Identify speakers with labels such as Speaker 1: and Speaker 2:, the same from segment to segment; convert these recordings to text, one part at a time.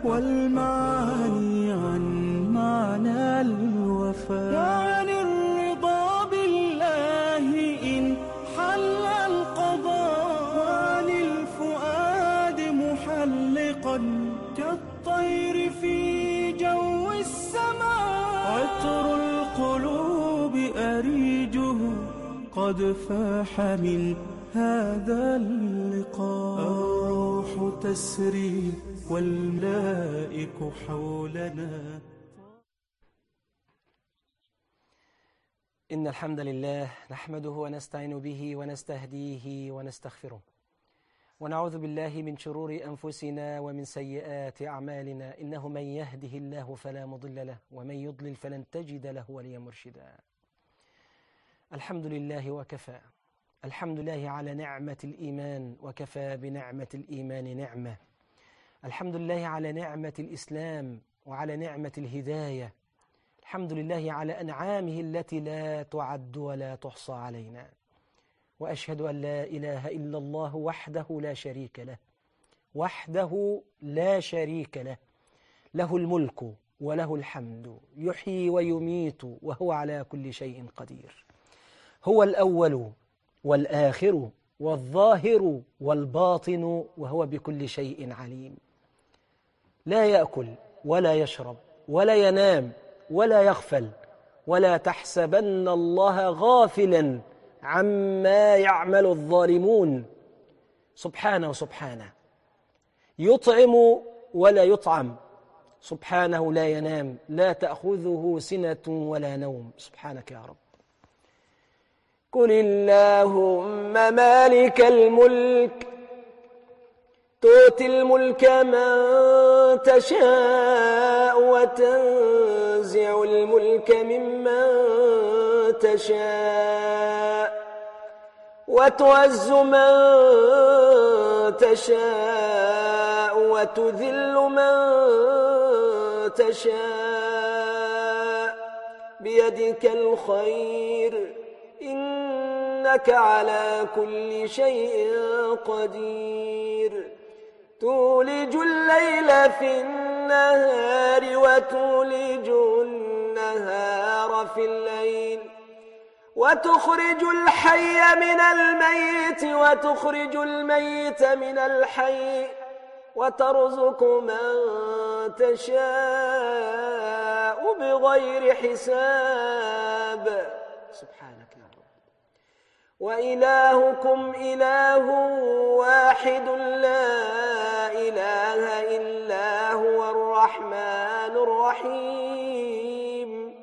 Speaker 1: والمعاني عن معنى الوفاء وعن الرضا بالله إن حل القضاء وعن الفؤاد محلقا كالطير في جو السماء عطر القلوب أريجه قد فاح من هذا اللقاء الروح تسري والملائك حولنا
Speaker 2: إن الحمد لله نحمده ونستعين به ونستهديه ونستغفره ونعوذ بالله من شرور أنفسنا ومن سيئات أعمالنا إنه من يهده الله فلا مضل له ومن يضلل فلن تجد له وليا مرشدا الحمد لله وكفى الحمد لله على نعمة الإيمان وكفى بنعمة الإيمان نعمة الحمد لله على نعمة الإسلام وعلى نعمة الهداية الحمد لله على أنعامه التي لا تعد ولا تحصى علينا وأشهد أن لا إله إلا الله وحده لا شريك له وحده لا شريك له له الملك وله الحمد يحيي ويميت وهو على كل شيء قدير هو الأول والآخر والظاهر والباطن وهو بكل شيء عليم لا يأكل ولا يشرب ولا ينام ولا يغفل ولا تحسبن الله غافلا عما يعمل الظالمون سبحانه سبحانه يطعم ولا يطعم سبحانه لا ينام لا تأخذه سنة ولا نوم سبحانك يا رب قل اللهم مالك الملك تؤتي الملك من تشاء وتنزع الملك ممن تشاء وتعز من تشاء وتذل من تشاء بيدك الخير إنك على كل شيء قدير تولج الليل في النهار وتولج النهار في الليل وتخرج الحي من الميت وتخرج الميت من الحي وترزق من تشاء بغير حساب سبحانك يا رب وإلهكم إله واحد لا إله إلا هو الرحمن الرحيم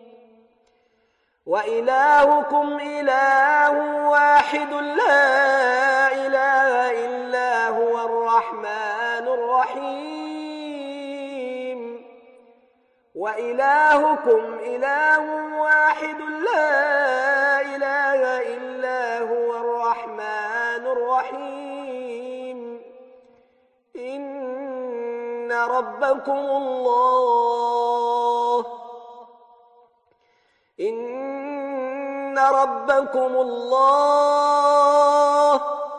Speaker 2: وإلهكم إله واحد لا إله إلا هو الرحمن الرحيم وإلهكم إله واحد لا إله إلا هو الرحمن الرحيم إن ربكم الله إن ربكم الله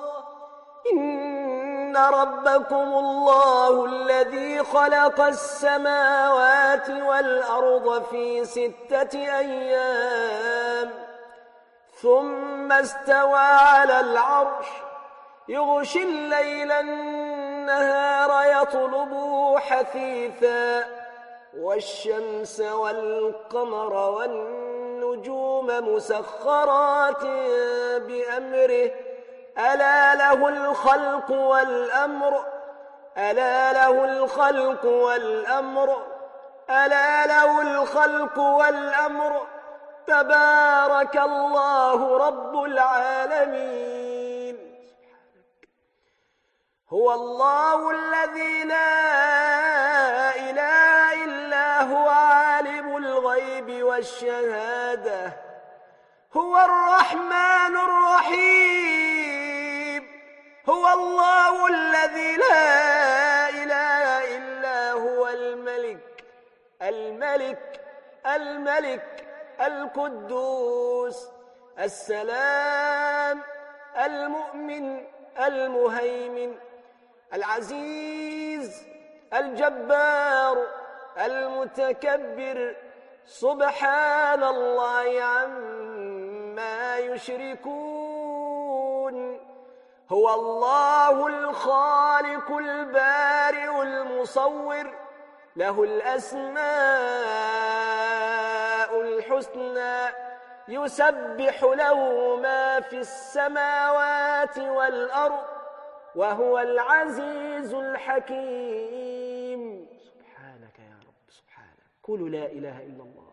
Speaker 2: إن ربكم الله الذي خلق السماوات والأرض في ستة أيام ثم استوى على العرش يغشي الليل النهار يطلبه حثيثا والشمس والقمر والنجوم مسخرات بأمره ألا له الخلق والأمر ألا له الخلق والأمر ألا له الخلق والأمر تبارك الله رب العالمين هو الله الذي لا إله إلا هو عالم الغيب والشهادة هو الرحمن الرحيم هو الله الذي لا إله إلا هو الملك الملك الملك القدوس السلام المؤمن المهيمن العزيز
Speaker 3: الجبار المتكبر سبحان الله عما يشركون هو الله الخالق البارئ المصور له الأسماء الحسنى يسبح له ما في السماوات والأرض وهو العزيز الحكيم سبحانك يا رب سبحانك قولوا لا إله إلا الله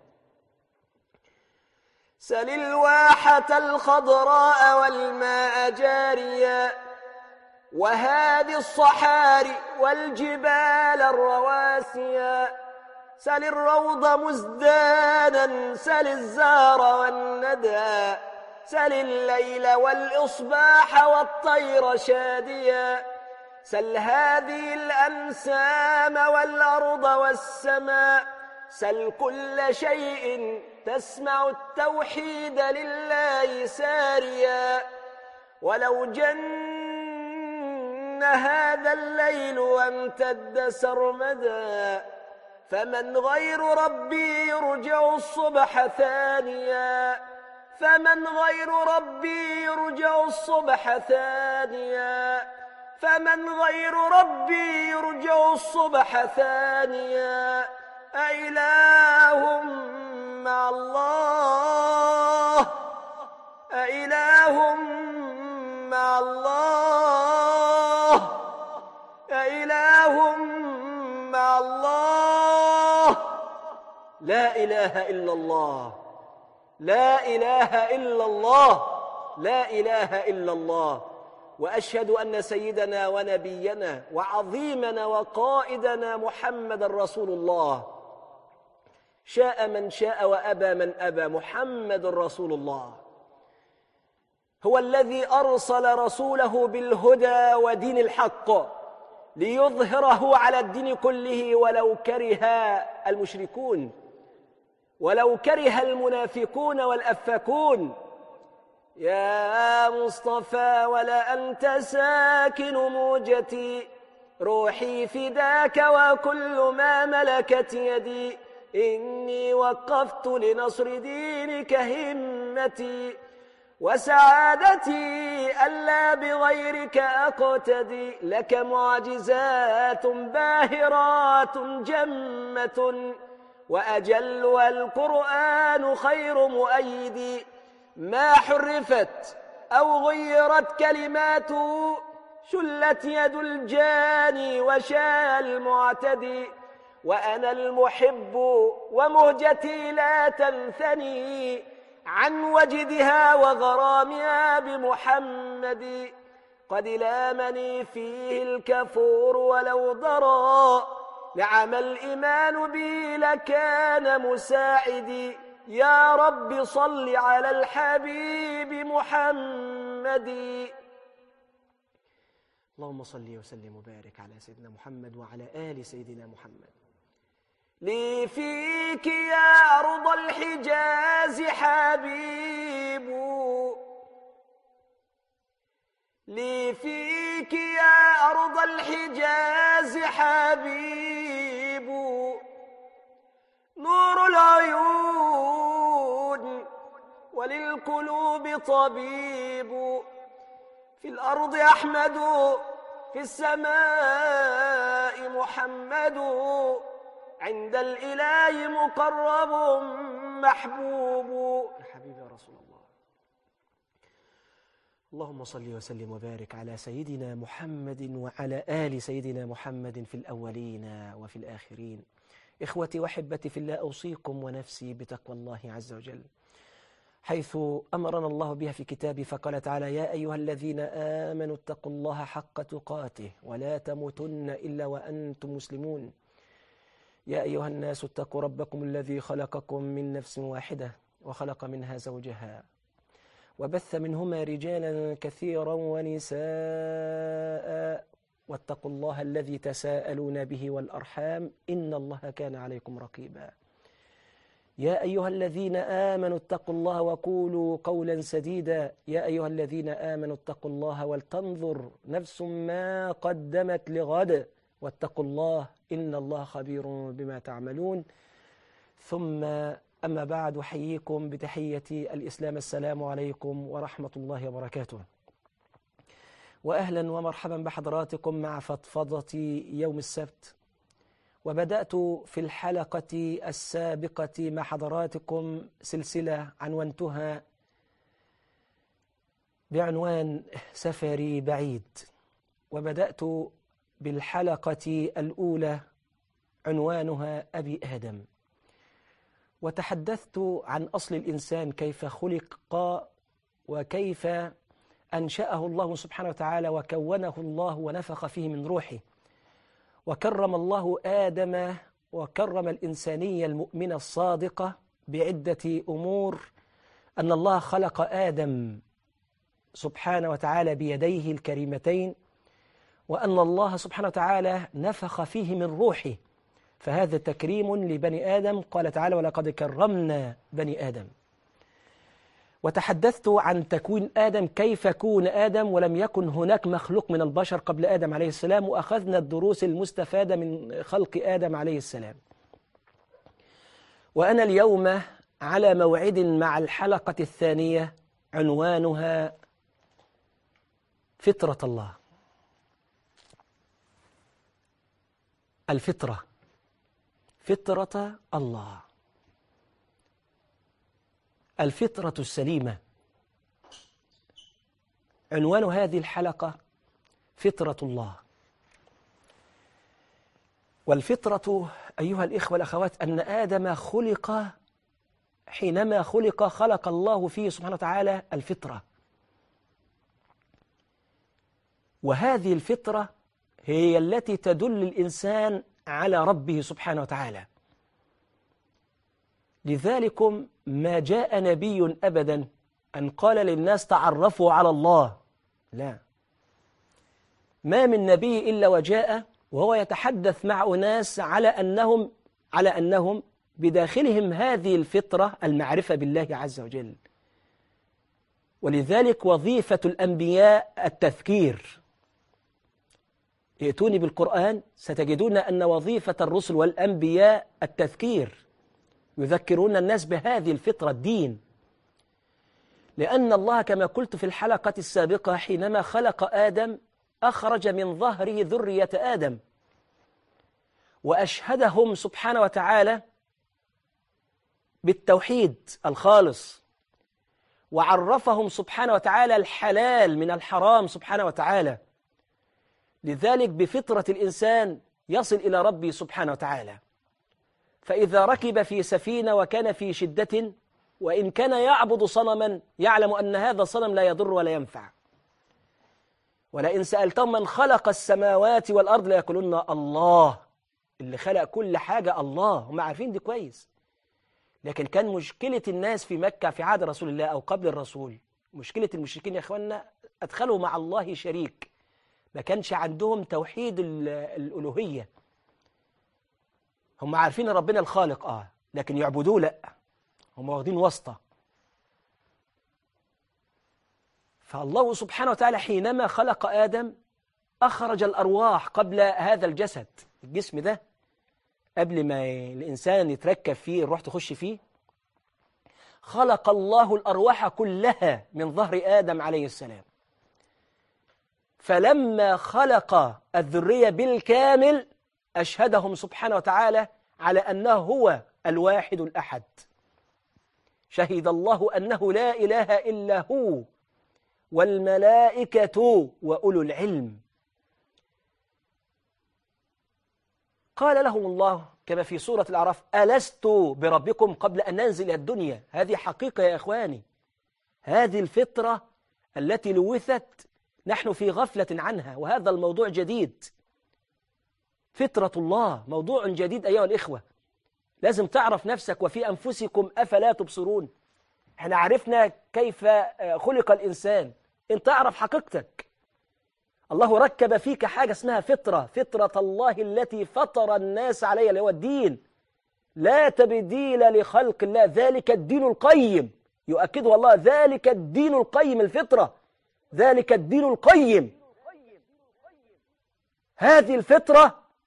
Speaker 3: سل الواحة الخضراء والماء جاريا وهادي الصحاري والجبال الرواسيا سل الروض مزدانا سل الزار والندى سل الليل والإصباح والطير شاديا سل هذه الأنسام والأرض والسماء سل كل شيء تسمع التوحيد لله ساريا ولو جن هذا الليل وامتد سرمدا فمن غير ربي يرجع الصبح ثانيا فمن غير ربي يرجع الصبح ثانيا فمن غير ربي يرجع الصبح ثانيا أإله مع الله أإله مع الله أإله مع الله لا إله إلا الله لا إله إلا الله لا إله إلا الله وأشهد أن سيدنا ونبينا وعظيمنا وقائدنا محمد رسول الله شاء من شاء وأبى من أبى محمد رسول الله هو الذي أرسل رسوله بالهدى ودين الحق ليظهره على الدين كله ولو كره المشركون ولو كره المنافقون والأفاكون يا مصطفى ولا أنت ساكن موجتي روحي فداك وكل ما ملكت يدي إني وقفت لنصر دينك همتي وسعادتي ألا بغيرك أقتدي لك معجزات باهرات جمة وأجلها القرآن خير مؤيد ما حرفت أو غيرت كلماته شلت يد الجاني وشاء المعتدي وأنا المحب ومهجتي لا تنثني عن وجدها وغرامها بمحمد قد لامني فيه الكفور ولو ضرى نعم الإيمان بي لكان مساعدي يا رب صل على الحبيب محمد اللهم صل وسلم وبارك على سيدنا محمد وعلى آل سيدنا محمد لي فيك يا أرض الحجاز حبيب لي فيك يا أرض الحجاز حبيب نور العيون وللقلوب طبيب في الأرض أحمد في السماء محمد عند الإله مقرب محبوب يا حبيبي يا رسول الله اللهم صل وسلم وبارك على سيدنا محمد وعلى آل سيدنا محمد في الأولين وفي الآخرين إخوتي وحبتي في الله أوصيكم ونفسي بتقوى الله عز وجل حيث أمرنا الله بها في كتابه فقال تعالى يا أيها الذين آمنوا اتقوا الله حق تقاته ولا تموتن إلا وأنتم مسلمون يا أيها الناس اتقوا ربكم الذي خلقكم من نفس واحدة وخلق منها زوجها وبث منهما رجالا كثيرا ونساء واتقوا الله الذي تساءلون به والأرحام إن الله كان عليكم رقيبا يا أيها الذين آمنوا اتقوا الله وقولوا قولا سديدا يا أيها الذين آمنوا اتقوا الله ولتنظر نفس ما قدمت لغد واتقوا الله إن الله خبير بما تعملون ثم أما بعد أحييكم بتحية الإسلام السلام عليكم ورحمة الله وبركاته وأهلا ومرحبا بحضراتكم مع فضفضة يوم السبت وبدأت في الحلقة السابقة مع حضراتكم سلسلة عنونتها بعنوان سفري بعيد وبدأت بالحلقة الأولى عنوانها أبي آدم وتحدثت عن أصل الإنسان كيف خلق وكيف أنشأه الله سبحانه وتعالى وكونه الله ونفخ فيه من روحه وكرم الله آدم وكرم الإنسانية المؤمنة الصادقة بعدة أمور أن الله خلق آدم سبحانه وتعالى بيديه الكريمتين وأن الله سبحانه وتعالى نفخ فيه من روحه فهذا تكريم لبني آدم قال تعالى ولقد كرمنا بني آدم وتحدثت عن تكوين آدم كيف كون آدم ولم يكن هناك مخلوق من البشر قبل آدم عليه السلام وأخذنا الدروس المستفادة من خلق آدم عليه السلام وأنا اليوم على موعد مع الحلقة الثانية عنوانها فطرة الله الفطرة فطرة الله الفطرة السليمة عنوان هذه الحلقة فطرة الله والفطرة أيها الإخوة والأخوات أن آدم خلق حينما خلق خلق الله فيه سبحانه وتعالى الفطرة وهذه الفطرة هي التي تدل الإنسان على ربه سبحانه وتعالى لذلكم ما جاء نبي أبدا أن قال للناس تعرفوا على الله لا ما من نبي إلا وجاء وهو يتحدث مع أناس على أنهم على أنهم بداخلهم هذه الفطرة المعرفة بالله عز وجل ولذلك وظيفة الأنبياء التذكير ائتوني بالقرآن ستجدون أن وظيفة الرسل والأنبياء التذكير يذكرون الناس بهذه الفطرة الدين لأن الله كما قلت في الحلقة السابقة حينما خلق آدم أخرج من ظهره ذرية آدم وأشهدهم سبحانه وتعالى بالتوحيد الخالص وعرفهم سبحانه وتعالى الحلال من الحرام سبحانه وتعالى لذلك بفطرة الإنسان يصل إلى ربه سبحانه وتعالى فإذا ركب في سفينة وكان في شدة وإن كان يعبد صنما يعلم أن هذا الصنم لا يضر ولا ينفع ولئن سألتم من خلق السماوات والأرض ليقولون الله اللي خلق كل حاجة الله هم عارفين دي كويس لكن كان مشكلة الناس في مكة في عهد رسول الله أو قبل الرسول مشكلة المشركين يا أخوانا أدخلوا مع الله شريك ما كانش عندهم توحيد الألوهية هم عارفين ربنا الخالق آه لكن يعبدوه لا هم واخدين واسطة فالله سبحانه وتعالى حينما خلق آدم أخرج الأرواح قبل هذا الجسد الجسم ده قبل ما الإنسان يتركب فيه الروح تخش فيه خلق الله الأرواح كلها من ظهر آدم عليه السلام فلما خلق الذرية بالكامل أشهدهم سبحانه وتعالى على أنه هو الواحد الأحد شهد الله أنه لا إله إلا هو والملائكة وأولو العلم قال لهم الله كما في سورة الأعراف ألست بربكم قبل أن ننزل الدنيا هذه حقيقة يا إخواني هذه الفطرة التي لوثت نحن في غفلة عنها وهذا الموضوع جديد فطرة الله موضوع جديد أيها الإخوة لازم تعرف نفسك وفي أنفسكم أفلا تبصرون احنا عرفنا كيف خلق الإنسان انت تعرف حقيقتك الله ركب فيك حاجة اسمها فطرة فطرة الله التي فطر الناس عليها اللي هو الدين لا تبديل لخلق الله ذلك الدين القيم يؤكده الله ذلك الدين القيم الفطرة ذلك الدين القيم هذه الفطرة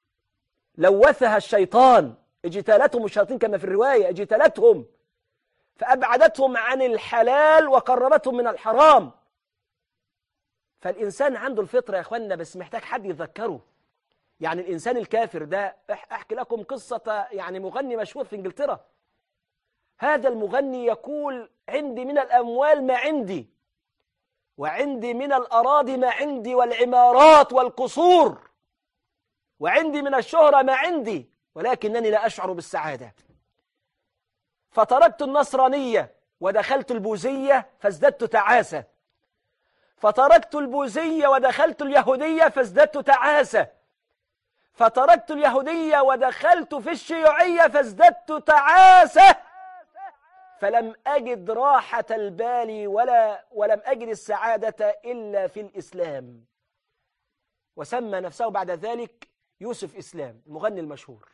Speaker 3: لوثها الشيطان اجتالتهم الشياطين كما في الرواية اجتالتهم فأبعدتهم عن الحلال وقربتهم من الحرام فالإنسان عنده الفطرة يا أخوانا بس محتاج حد يذكره يعني الإنسان الكافر ده أحكي لكم قصة يعني مغني مشهور في إنجلترا هذا المغني يقول عندي من الأموال ما عندي وعندي من الأراضي ما عندي والعمارات والقصور وعندي من الشهرة ما عندي ولكنني لا أشعر بالسعادة فتركت النصرانية ودخلت البوذية فازددت تعاسة فتركت البوذية ودخلت اليهودية فازددت تعاسة فتركت اليهودية ودخلت في الشيوعية فازددت تعاسة فلم أجد راحة البال ولا ولم أجد السعادة إلا في الإسلام وسمى نفسه بعد ذلك يوسف إسلام المغني المشهور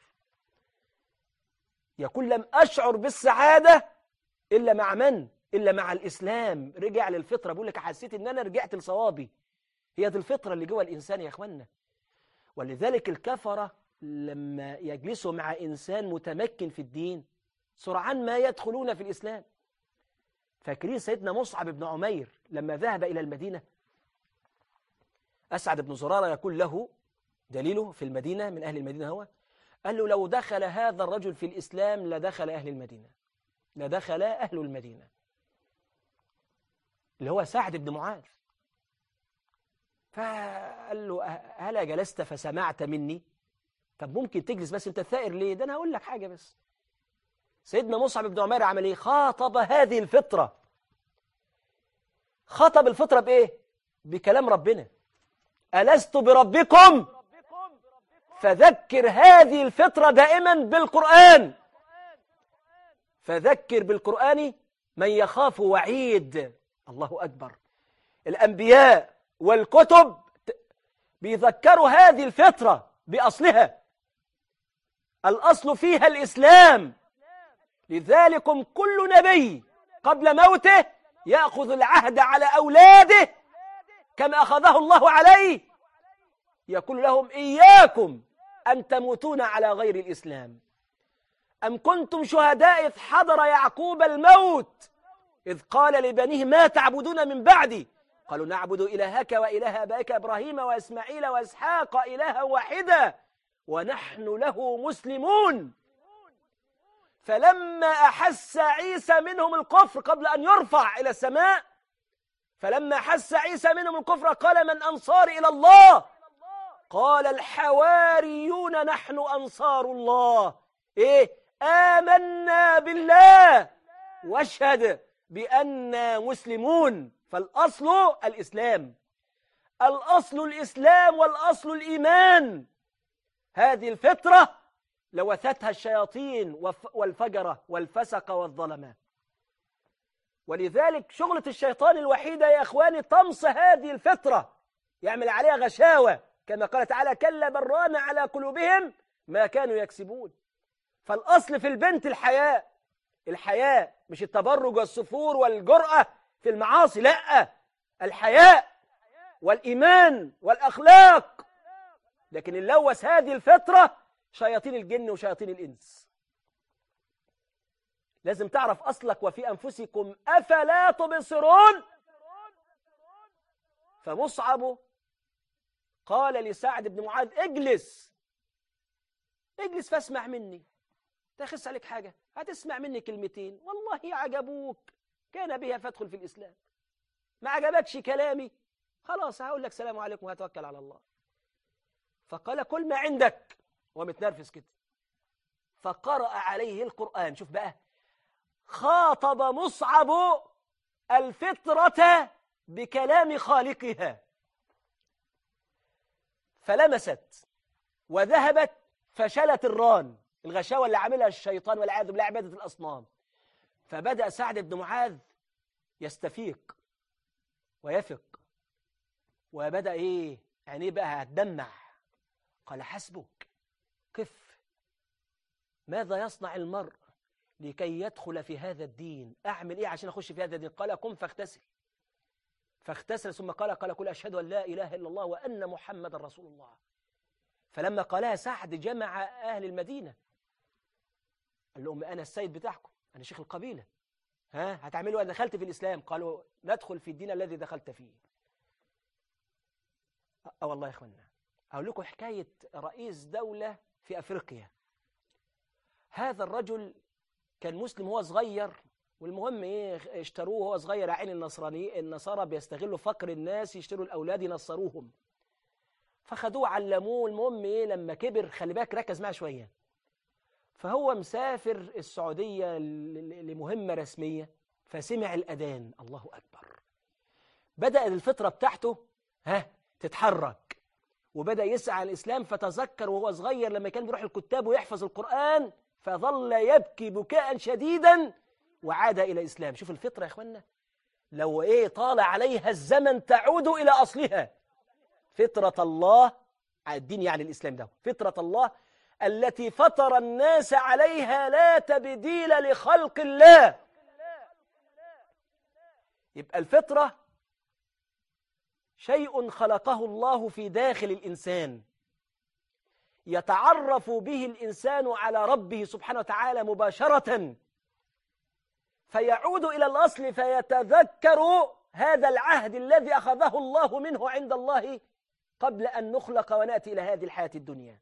Speaker 3: يقول لم أشعر بالسعادة إلا مع من؟ إلا مع الإسلام رجع للفطرة بقول لك حسيت إن أنا رجعت لصوابي هي دي الفطرة اللي جوه الإنسان يا إخوانا ولذلك الكفرة لما يجلسوا مع إنسان متمكن في الدين سرعان ما يدخلون في الإسلام فاكرين سيدنا مصعب بن عمير لما ذهب إلى المدينة أسعد بن زرارة يقول له دليله في المدينة من أهل المدينة هو قال له لو دخل هذا الرجل في الإسلام لدخل أهل المدينة لدخل أهل المدينة اللي هو سعد بن معاذ فقال له هلا جلست فسمعت مني طب ممكن تجلس بس انت ثائر ليه ده انا هقول لك حاجه بس سيدنا مصعب بن عمير عمل ايه خاطب هذه الفطره خاطب الفطره بايه بكلام ربنا الست بربكم فذكر هذه الفطره دائما بالقران فذكر بالقران من يخاف وعيد الله اكبر الانبياء والكتب بيذكروا هذه الفطره باصلها الاصل فيها الاسلام لذلكم كل نبي قبل موته ياخذ العهد على اولاده كما اخذه الله عليه يقول لهم اياكم ان تموتون على غير الاسلام ام كنتم شهداء اذ حضر يعقوب الموت اذ قال لبنيه ما تعبدون من بعدي قالوا نعبد الهك واله ابائك ابراهيم واسماعيل واسحاق الها واحدا ونحن له مسلمون فلما أحس عيسى منهم الكفر قبل أن يرفع إلى السماء فلما أحس عيسى منهم الكفر قال من أنصار إلى الله قال الحواريون نحن أنصار الله إيه آمنا بالله واشهد بأننا مسلمون فالأصل الإسلام الأصل الإسلام والأصل الإيمان هذه الفطرة لوثتها الشياطين والفجرة والفسق والظلمة ولذلك شغلة الشيطان الوحيدة يا أخواني طمس هذه الفطرة يعمل عليها غشاوة كما قال تعالى كلا بران على قلوبهم ما كانوا يكسبون فالأصل في البنت الحياء الحياء مش التبرج والسفور والجرأة في المعاصي لا الحياء والإيمان والأخلاق لكن اللوث هذه الفطرة شياطين الجن وشياطين الإنس لازم تعرف أصلك وفي أنفسكم أفلا تبصرون فمصعب قال لسعد بن معاذ اجلس اجلس فاسمع مني تخس عليك حاجة هتسمع مني كلمتين والله عجبوك كان بها فادخل في الإسلام ما عجبكش كلامي خلاص هقول لك سلام عليكم وهتوكل على الله فقال كل ما عندك ومتنرفز كده فقرأ عليه القرآن شوف بقى خاطب مصعب الفطرة بكلام خالقها فلمست وذهبت فشلت الران الغشاوة اللي عاملها الشيطان والعياذ بالله عبادة الأصنام فبدأ سعد بن معاذ يستفيق ويفق وبدأ إيه عينيه بقى هتدمع قال حسبك قف ماذا يصنع المرء لكي يدخل في هذا الدين أعمل إيه عشان أخش في هذا الدين قال قم فاغتسل فاغتسل ثم قال قال قل أشهد أن لا إله إلا الله وأن محمد رسول الله فلما قالها سعد جمع أهل المدينة قال لهم أنا السيد بتاعكم أنا شيخ القبيلة ها هتعملوا أنا دخلت في الإسلام قالوا ندخل في الدين الذي دخلت فيه أه والله يا إخوانا أقول لكم حكاية رئيس دولة في أفريقيا هذا الرجل كان مسلم وهو صغير والمهم ايه اشتروه وهو صغير عين النصراني النصارى بيستغلوا فقر الناس يشتروا الاولاد ينصروهم فخدوه علموه المهم ايه لما كبر خلي بالك ركز معاه شويه فهو مسافر السعوديه لمهمه رسميه فسمع الاذان الله اكبر بدا الفطره بتاعته ها تتحرك وبدا يسعى الاسلام فتذكر وهو صغير لما كان بيروح الكتاب ويحفظ القران فظل يبكي بكاء شديدا وعاد إلى الإسلام شوف الفطرة يا أخوانا لو إيه طال عليها الزمن تعود إلى أصلها فطرة الله الدين يعني الإسلام ده فطرة الله التي فطر الناس عليها لا تبديل لخلق الله يبقى الفطرة شيء خلقه الله في داخل الإنسان يتعرف به الإنسان على ربه سبحانه وتعالى مباشرة فيعود إلى الأصل فيتذكر هذا العهد الذي أخذه الله منه عند الله قبل أن نخلق ونأتي إلى هذه الحياة الدنيا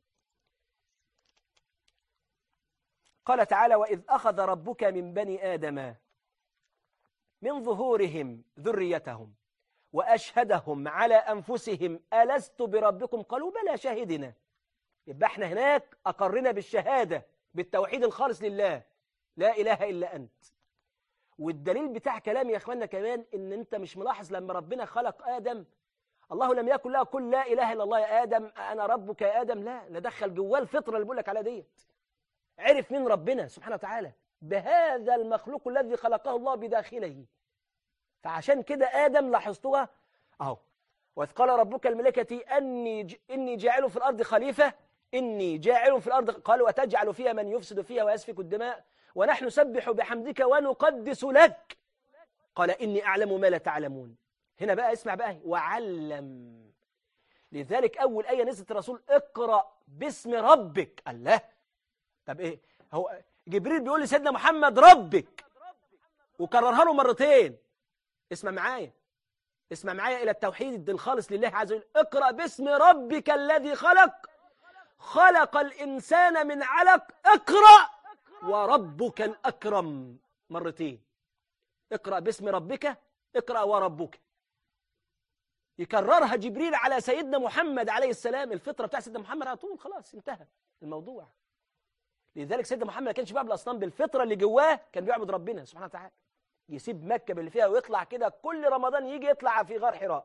Speaker 3: قال تعالى وإذ أخذ ربك من بني آدم من ظهورهم ذريتهم وأشهدهم على أنفسهم ألست بربكم قالوا بلى شهدنا يبقى احنا هناك أقرنا بالشهادة بالتوحيد الخالص لله لا إله إلا أنت والدليل بتاع كلامي يا اخوانا كمان ان انت مش ملاحظ لما ربنا خلق ادم الله لم يكن له قل لا اله الا الله يا ادم انا ربك يا ادم لا ندخل جواه الفطره اللي بقول لك عليها ديت عرف من ربنا سبحانه وتعالى بهذا المخلوق الذي خلقه الله بداخله فعشان كده ادم لاحظتها اهو واذ قال ربك الملائكه اني ج... اني جاعل في الارض خليفه اني جاعل في الارض قالوا اتجعل فيها من يفسد فيها ويسفك الدماء ونحن نسبح بحمدك ونقدس لك قال إني أعلم ما لا تعلمون هنا بقى اسمع بقى وعلم لذلك أول آية نزلت الرسول اقرأ باسم ربك الله طب إيه هو جبريل بيقول لسيدنا محمد ربك وكررها له مرتين اسمع معايا اسمع معايا إلى التوحيد الخالص لله عز وجل اقرأ باسم ربك الذي خلق خلق الإنسان من علق اقرأ وربك الأكرم مرتين اقرأ باسم ربك اقرأ وربك يكررها جبريل على سيدنا محمد عليه السلام الفطرة بتاع سيدنا محمد على طول خلاص انتهى الموضوع لذلك سيدنا محمد ما كانش بيعبد الأصنام بالفطرة اللي جواه كان بيعبد ربنا سبحانه وتعالى يسيب مكة باللي فيها ويطلع كده كل رمضان يجي يطلع في غار حراء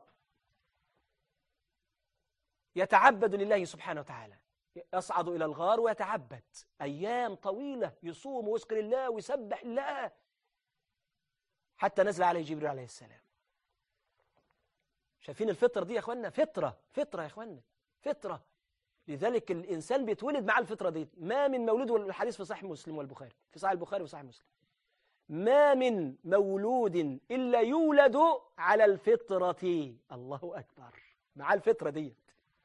Speaker 3: يتعبد لله سبحانه وتعالى يصعد إلى الغار ويتعبد أيام طويلة يصوم ويذكر الله ويسبح الله حتى نزل عليه جبريل عليه السلام شايفين الفطرة دي يا أخوانا فطرة فطرة يا أخوانا فطرة لذلك الإنسان بيتولد مع الفطرة دي ما من مولود والحديث في صحيح مسلم والبخاري في صحيح البخاري وصحيح مسلم ما من مولود إلا يولد على الفطرة الله أكبر مع الفطرة دي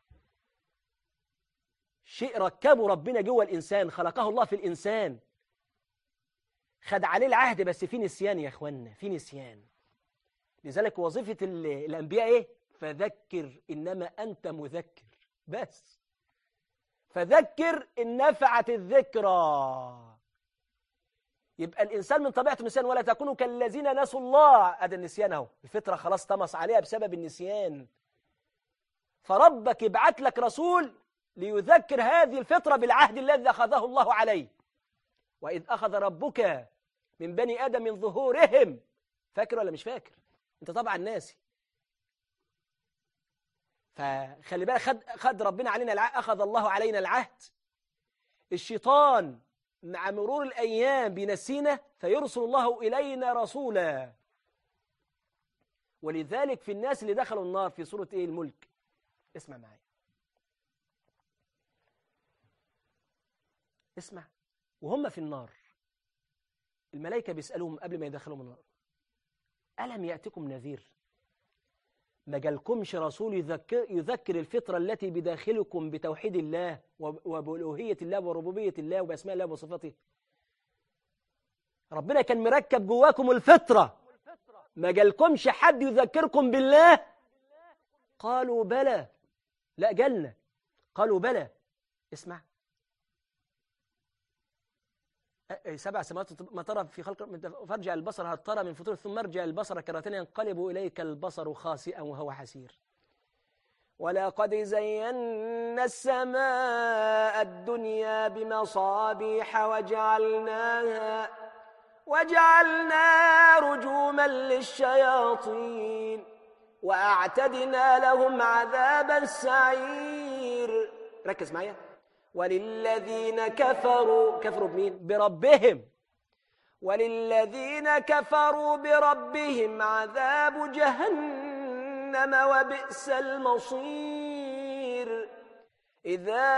Speaker 3: شيء ركبه ربنا جوه الإنسان خلقه الله في الإنسان خد عليه العهد بس في نسيان يا اخوانا في نسيان لذلك وظيفة الأنبياء إيه؟ فذكر إنما أنت مذكر بس فذكر إن نفعت الذكرى يبقى الإنسان من طبيعته نسيان ولا تكونوا كالذين نسوا الله هذا النسيان أهو الفطرة خلاص طمس عليها بسبب النسيان فربك يبعت لك رسول ليذكر هذه الفطرة بالعهد الذي أخذه الله عليه وإذ أخذ ربك من بني آدم من ظهورهم فاكر ولا مش فاكر أنت طبعا ناسي فخلي بالك خد, خد ربنا علينا العهد أخذ الله علينا العهد الشيطان مع مرور الأيام بينسينا فيرسل الله إلينا رسولا ولذلك في الناس اللي دخلوا النار في سورة إيه الملك اسمع معي اسمع وهم في النار الملائكة بيسألوهم قبل ما يدخلهم النار ألم يأتكم نذير ما جالكمش رسول يذكر, يذكر الفطرة التي بداخلكم بتوحيد الله وبألوهية الله وربوبية الله وبأسماء الله وصفاته ربنا كان مركب جواكم الفطرة ما جالكمش حد يذكركم بالله قالوا بلى لا جالنا قالوا بلى اسمع سبع سماوات ما ترى في خلق فارجع البصر هل ترى من فطور ثم ارجع البصر كرتين ينقلب إليك البصر خاسئا وهو حسير ولقد زينا السماء الدنيا بمصابيح وجعلناها وجعلنا رجوما للشياطين وأعتدنا لهم عذاب السعير ركز معايا وللذين كفروا كفروا بمين بربهم وللذين كفروا بربهم عذاب جهنم وبئس المصير إذا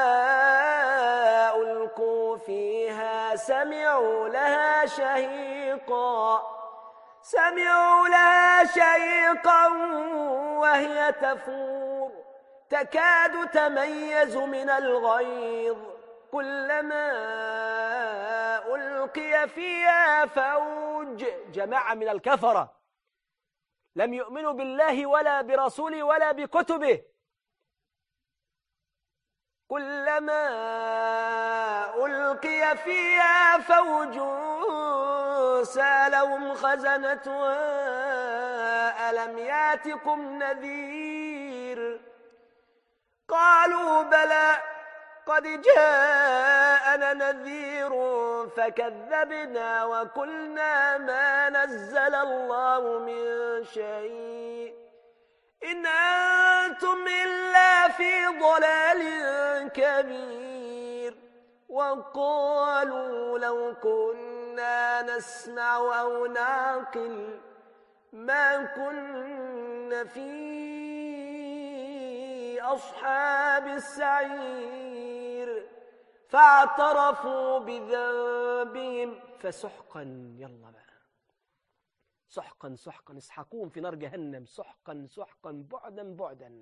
Speaker 3: ألقوا فيها سمعوا لها شهيقا سمعوا لها شهيقا وهي تفور تكاد تميز من الغيظ كلما ألقي فيها فوج جماعة من الكفرة لم يؤمنوا بالله ولا برسوله ولا بكتبه كلما ألقي فيها فوج سالهم خزنتها ألم ياتكم نذير قالوا بلى قد جاءنا نذير فكذبنا وقلنا ما نزل الله من شيء إن أنتم إلا في ضلال كبير وقالوا لو كنا نسمع أو نعقل ما كنا في أصحاب السعير فاعترفوا بذنبهم فسحقا يلا بقى سحقا سحقا اسحقوهم في نار جهنم سحقا سحقا بعدا بعدا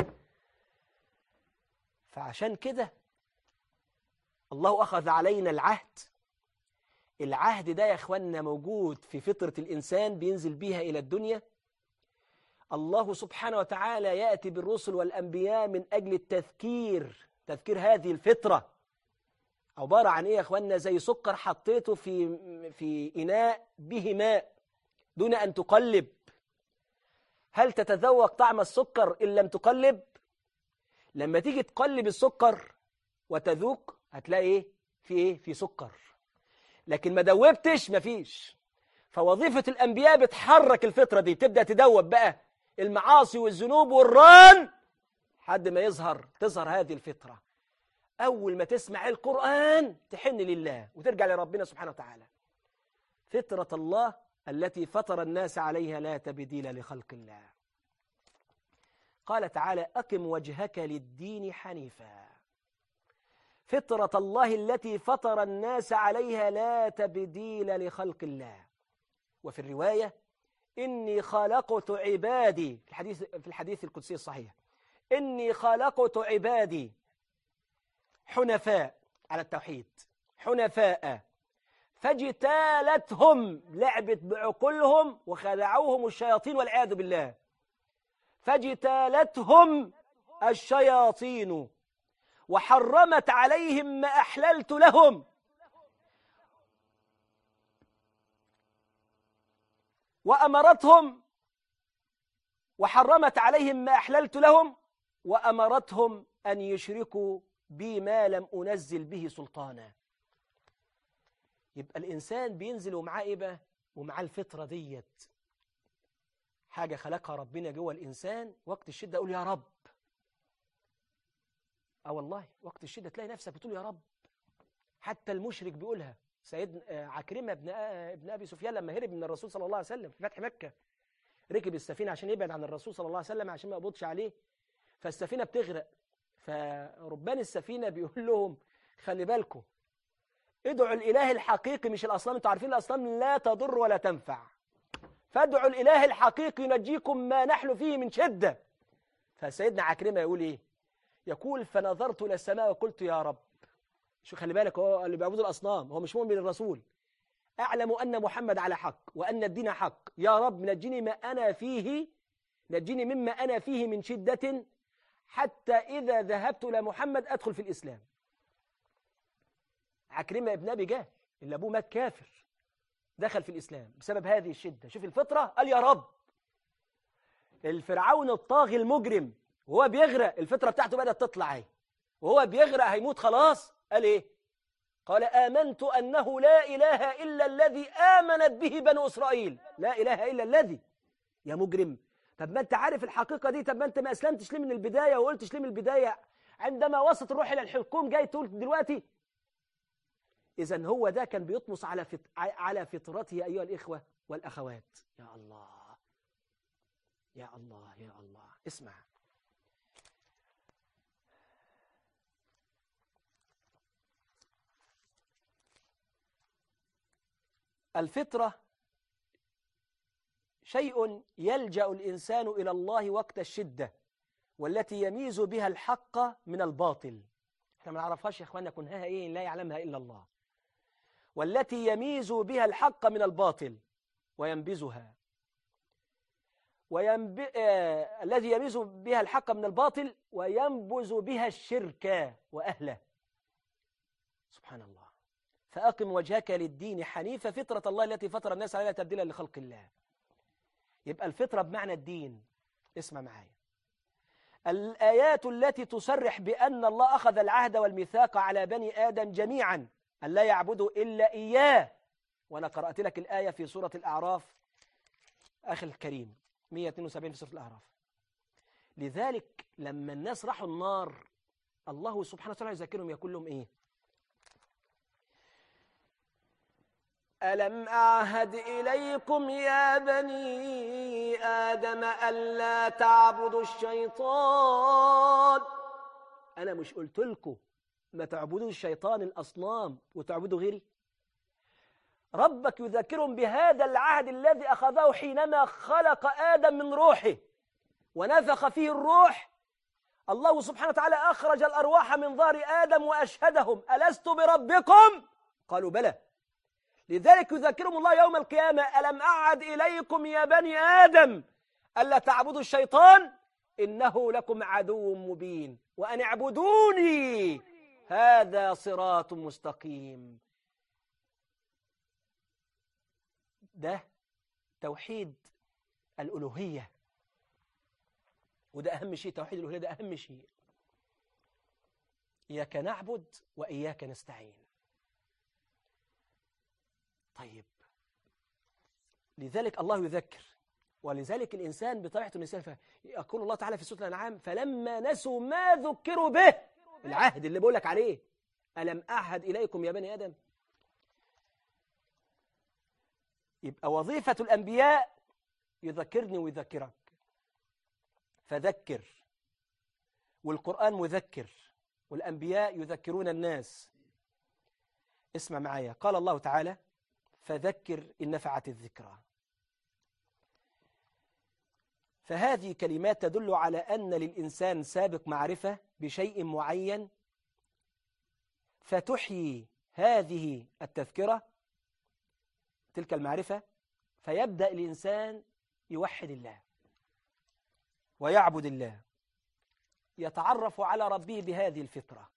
Speaker 3: فعشان كده الله أخذ علينا العهد العهد ده يا أخوانا موجود في فطرة الإنسان بينزل بيها إلى الدنيا الله سبحانه وتعالى يأتي بالرسل والأنبياء من أجل التذكير تذكير هذه الفطرة عبارة عن إيه يا أخوانا زي سكر حطيته في, في إناء به ماء دون أن تقلب هل تتذوق طعم السكر إن لم تقلب لما تيجي تقلب السكر وتذوق هتلاقي إيه في إيه في سكر لكن ما دوبتش مفيش فوظيفة الأنبياء بتحرك الفطرة دي تبدأ تدوب بقى المعاصي والذنوب والران حد ما يظهر تظهر هذه الفطرة أول ما تسمع القرآن تحن لله وترجع لربنا سبحانه وتعالى فطرة الله التي فطر الناس عليها لا تبديل لخلق الله قال تعالى أقم وجهك للدين حنيفا فطرة الله التي فطر الناس عليها لا تبديل لخلق الله وفي الرواية إني خلقت عبادي في الحديث, في الحديث القدسي الصحيح إني خلقت عبادي حنفاء على التوحيد حنفاء فاجتالتهم لعبت بعقولهم وخدعوهم الشياطين والعياذ بالله فاجتالتهم الشياطين وحرمت عليهم ما أحللت لهم وأمرتهم وحرمت عليهم ما أحللت لهم وأمرتهم أن يشركوا بي ما لم أنزل به سلطانا يبقى الإنسان بينزل ومعاه إيه بقى ومعاه الفطرة ديت حاجة خلقها ربنا جوه الإنسان وقت الشدة أقول يا رب اه والله وقت الشدة تلاقي نفسك بتقول يا رب حتى المشرك بيقولها سيدنا عكرمة ابن ابن أبي سفيان لما هرب من الرسول صلى الله عليه وسلم في فتح مكة ركب السفينة عشان يبعد عن الرسول صلى الله عليه وسلم عشان ما يقبضش عليه فالسفينة بتغرق فربان السفينة بيقول لهم خلي بالكم ادعوا الإله الحقيقي مش الأصنام انتوا عارفين الأصنام لا تضر ولا تنفع فادعوا الإله الحقيقي ينجيكم ما نحن فيه من شدة فسيدنا عكرمة يقول إيه يقول فنظرت إلى السماء وقلت يا رب شو خلي بالك هو اللي بيعبدوا الأصنام هو مش مؤمن بالرسول أعلم أن محمد على حق وأن الدين حق يا رب نجني ما أنا فيه نجني مما أنا فيه من شدة حتى إذا ذهبت إلى محمد أدخل في الإسلام عكرمة ابن أبي جهل اللي أبوه مات كافر دخل في الإسلام بسبب هذه الشدة شوف الفطرة قال يا رب الفرعون الطاغي المجرم وهو بيغرق الفطرة بتاعته بدأت تطلع اهي وهو بيغرق هيموت خلاص قال ايه قال آمنت أنه لا إله إلا الذي آمنت به بنو إسرائيل لا إله إلا الذي يا مجرم طب ما أنت عارف الحقيقة دي طب ما أنت ما أسلمتش ليه من البداية وقلتش ليه من البداية عندما وصلت الروح إلى الحكوم جاي تقول دلوقتي إذا هو ده كان بيطمس على فط... على فطرته أيها الإخوة والأخوات يا الله يا الله يا الله اسمع الفطرة شيء يلجأ الإنسان إلى الله وقت الشدة والتي يميز بها الحق من الباطل احنا ما نعرفهاش يا اخوانا كنها ايه لا يعلمها الا الله والتي يميز بها الحق من الباطل وينبذها وينب... آه... الذي يميز بها الحق من الباطل وينبذ بها الشرك وأهله سبحان الله فأقم وجهك للدين حنيفة فطرة الله التي فطر الناس عليها تبديلا لخلق الله يبقى الفطرة بمعنى الدين اسمع معايا الآيات التي تصرح بأن الله أخذ العهد والميثاق على بني آدم جميعا أن لا يعبدوا إلا إياه وأنا قرأت لك الآية في سورة الأعراف أخي الكريم 172 في سورة الأعراف لذلك لما الناس راحوا النار الله سبحانه وتعالى يذكرهم يقول لهم إيه ألم أعهد إليكم يا بني آدم ألا تعبدوا الشيطان أنا مش قلت لكم ما تعبدوا الشيطان الأصنام وتعبدوا غيري ربك يذكرهم بهذا العهد الذي أخذه حينما خلق آدم من روحه ونفخ فيه الروح الله سبحانه وتعالى أخرج الأرواح من ظهر آدم وأشهدهم ألست بربكم؟ قالوا بلى لذلك يذكرهم الله يوم القيامة ألم أعد إليكم يا بني آدم ألا تعبدوا الشيطان إنه لكم عدو مبين وأن اعبدوني هذا صراط مستقيم ده توحيد الألوهية وده أهم شيء توحيد الألوهية ده أهم شيء إياك نعبد وإياك نستعين طيب لذلك الله يذكر ولذلك الإنسان بطبيعته الإنسان يقول الله تعالى في سورة الأنعام فلما نسوا ما ذكروا به العهد اللي بقول لك عليه ألم أعهد إليكم يا بني آدم يبقى وظيفة الأنبياء يذكرني ويذكرك فذكر والقرآن مذكر والأنبياء يذكرون الناس اسمع معايا قال الله تعالى فذكر إن نفعت الذكرى فهذه كلمات تدل على أن للإنسان سابق معرفة بشيء معين فتحيي هذه التذكرة تلك المعرفة فيبدأ الإنسان يوحد الله ويعبد الله يتعرف على ربه بهذه الفطرة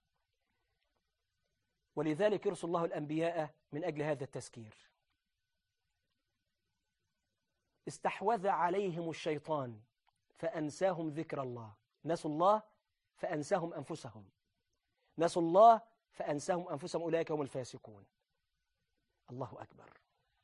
Speaker 3: ولذلك يرسل الله الأنبياء من أجل هذا التذكير استحوذ عليهم الشيطان فأنساهم ذكر الله نسوا الله فأنساهم أنفسهم نسوا الله فأنساهم أنفسهم أولئك هم الفاسقون الله أكبر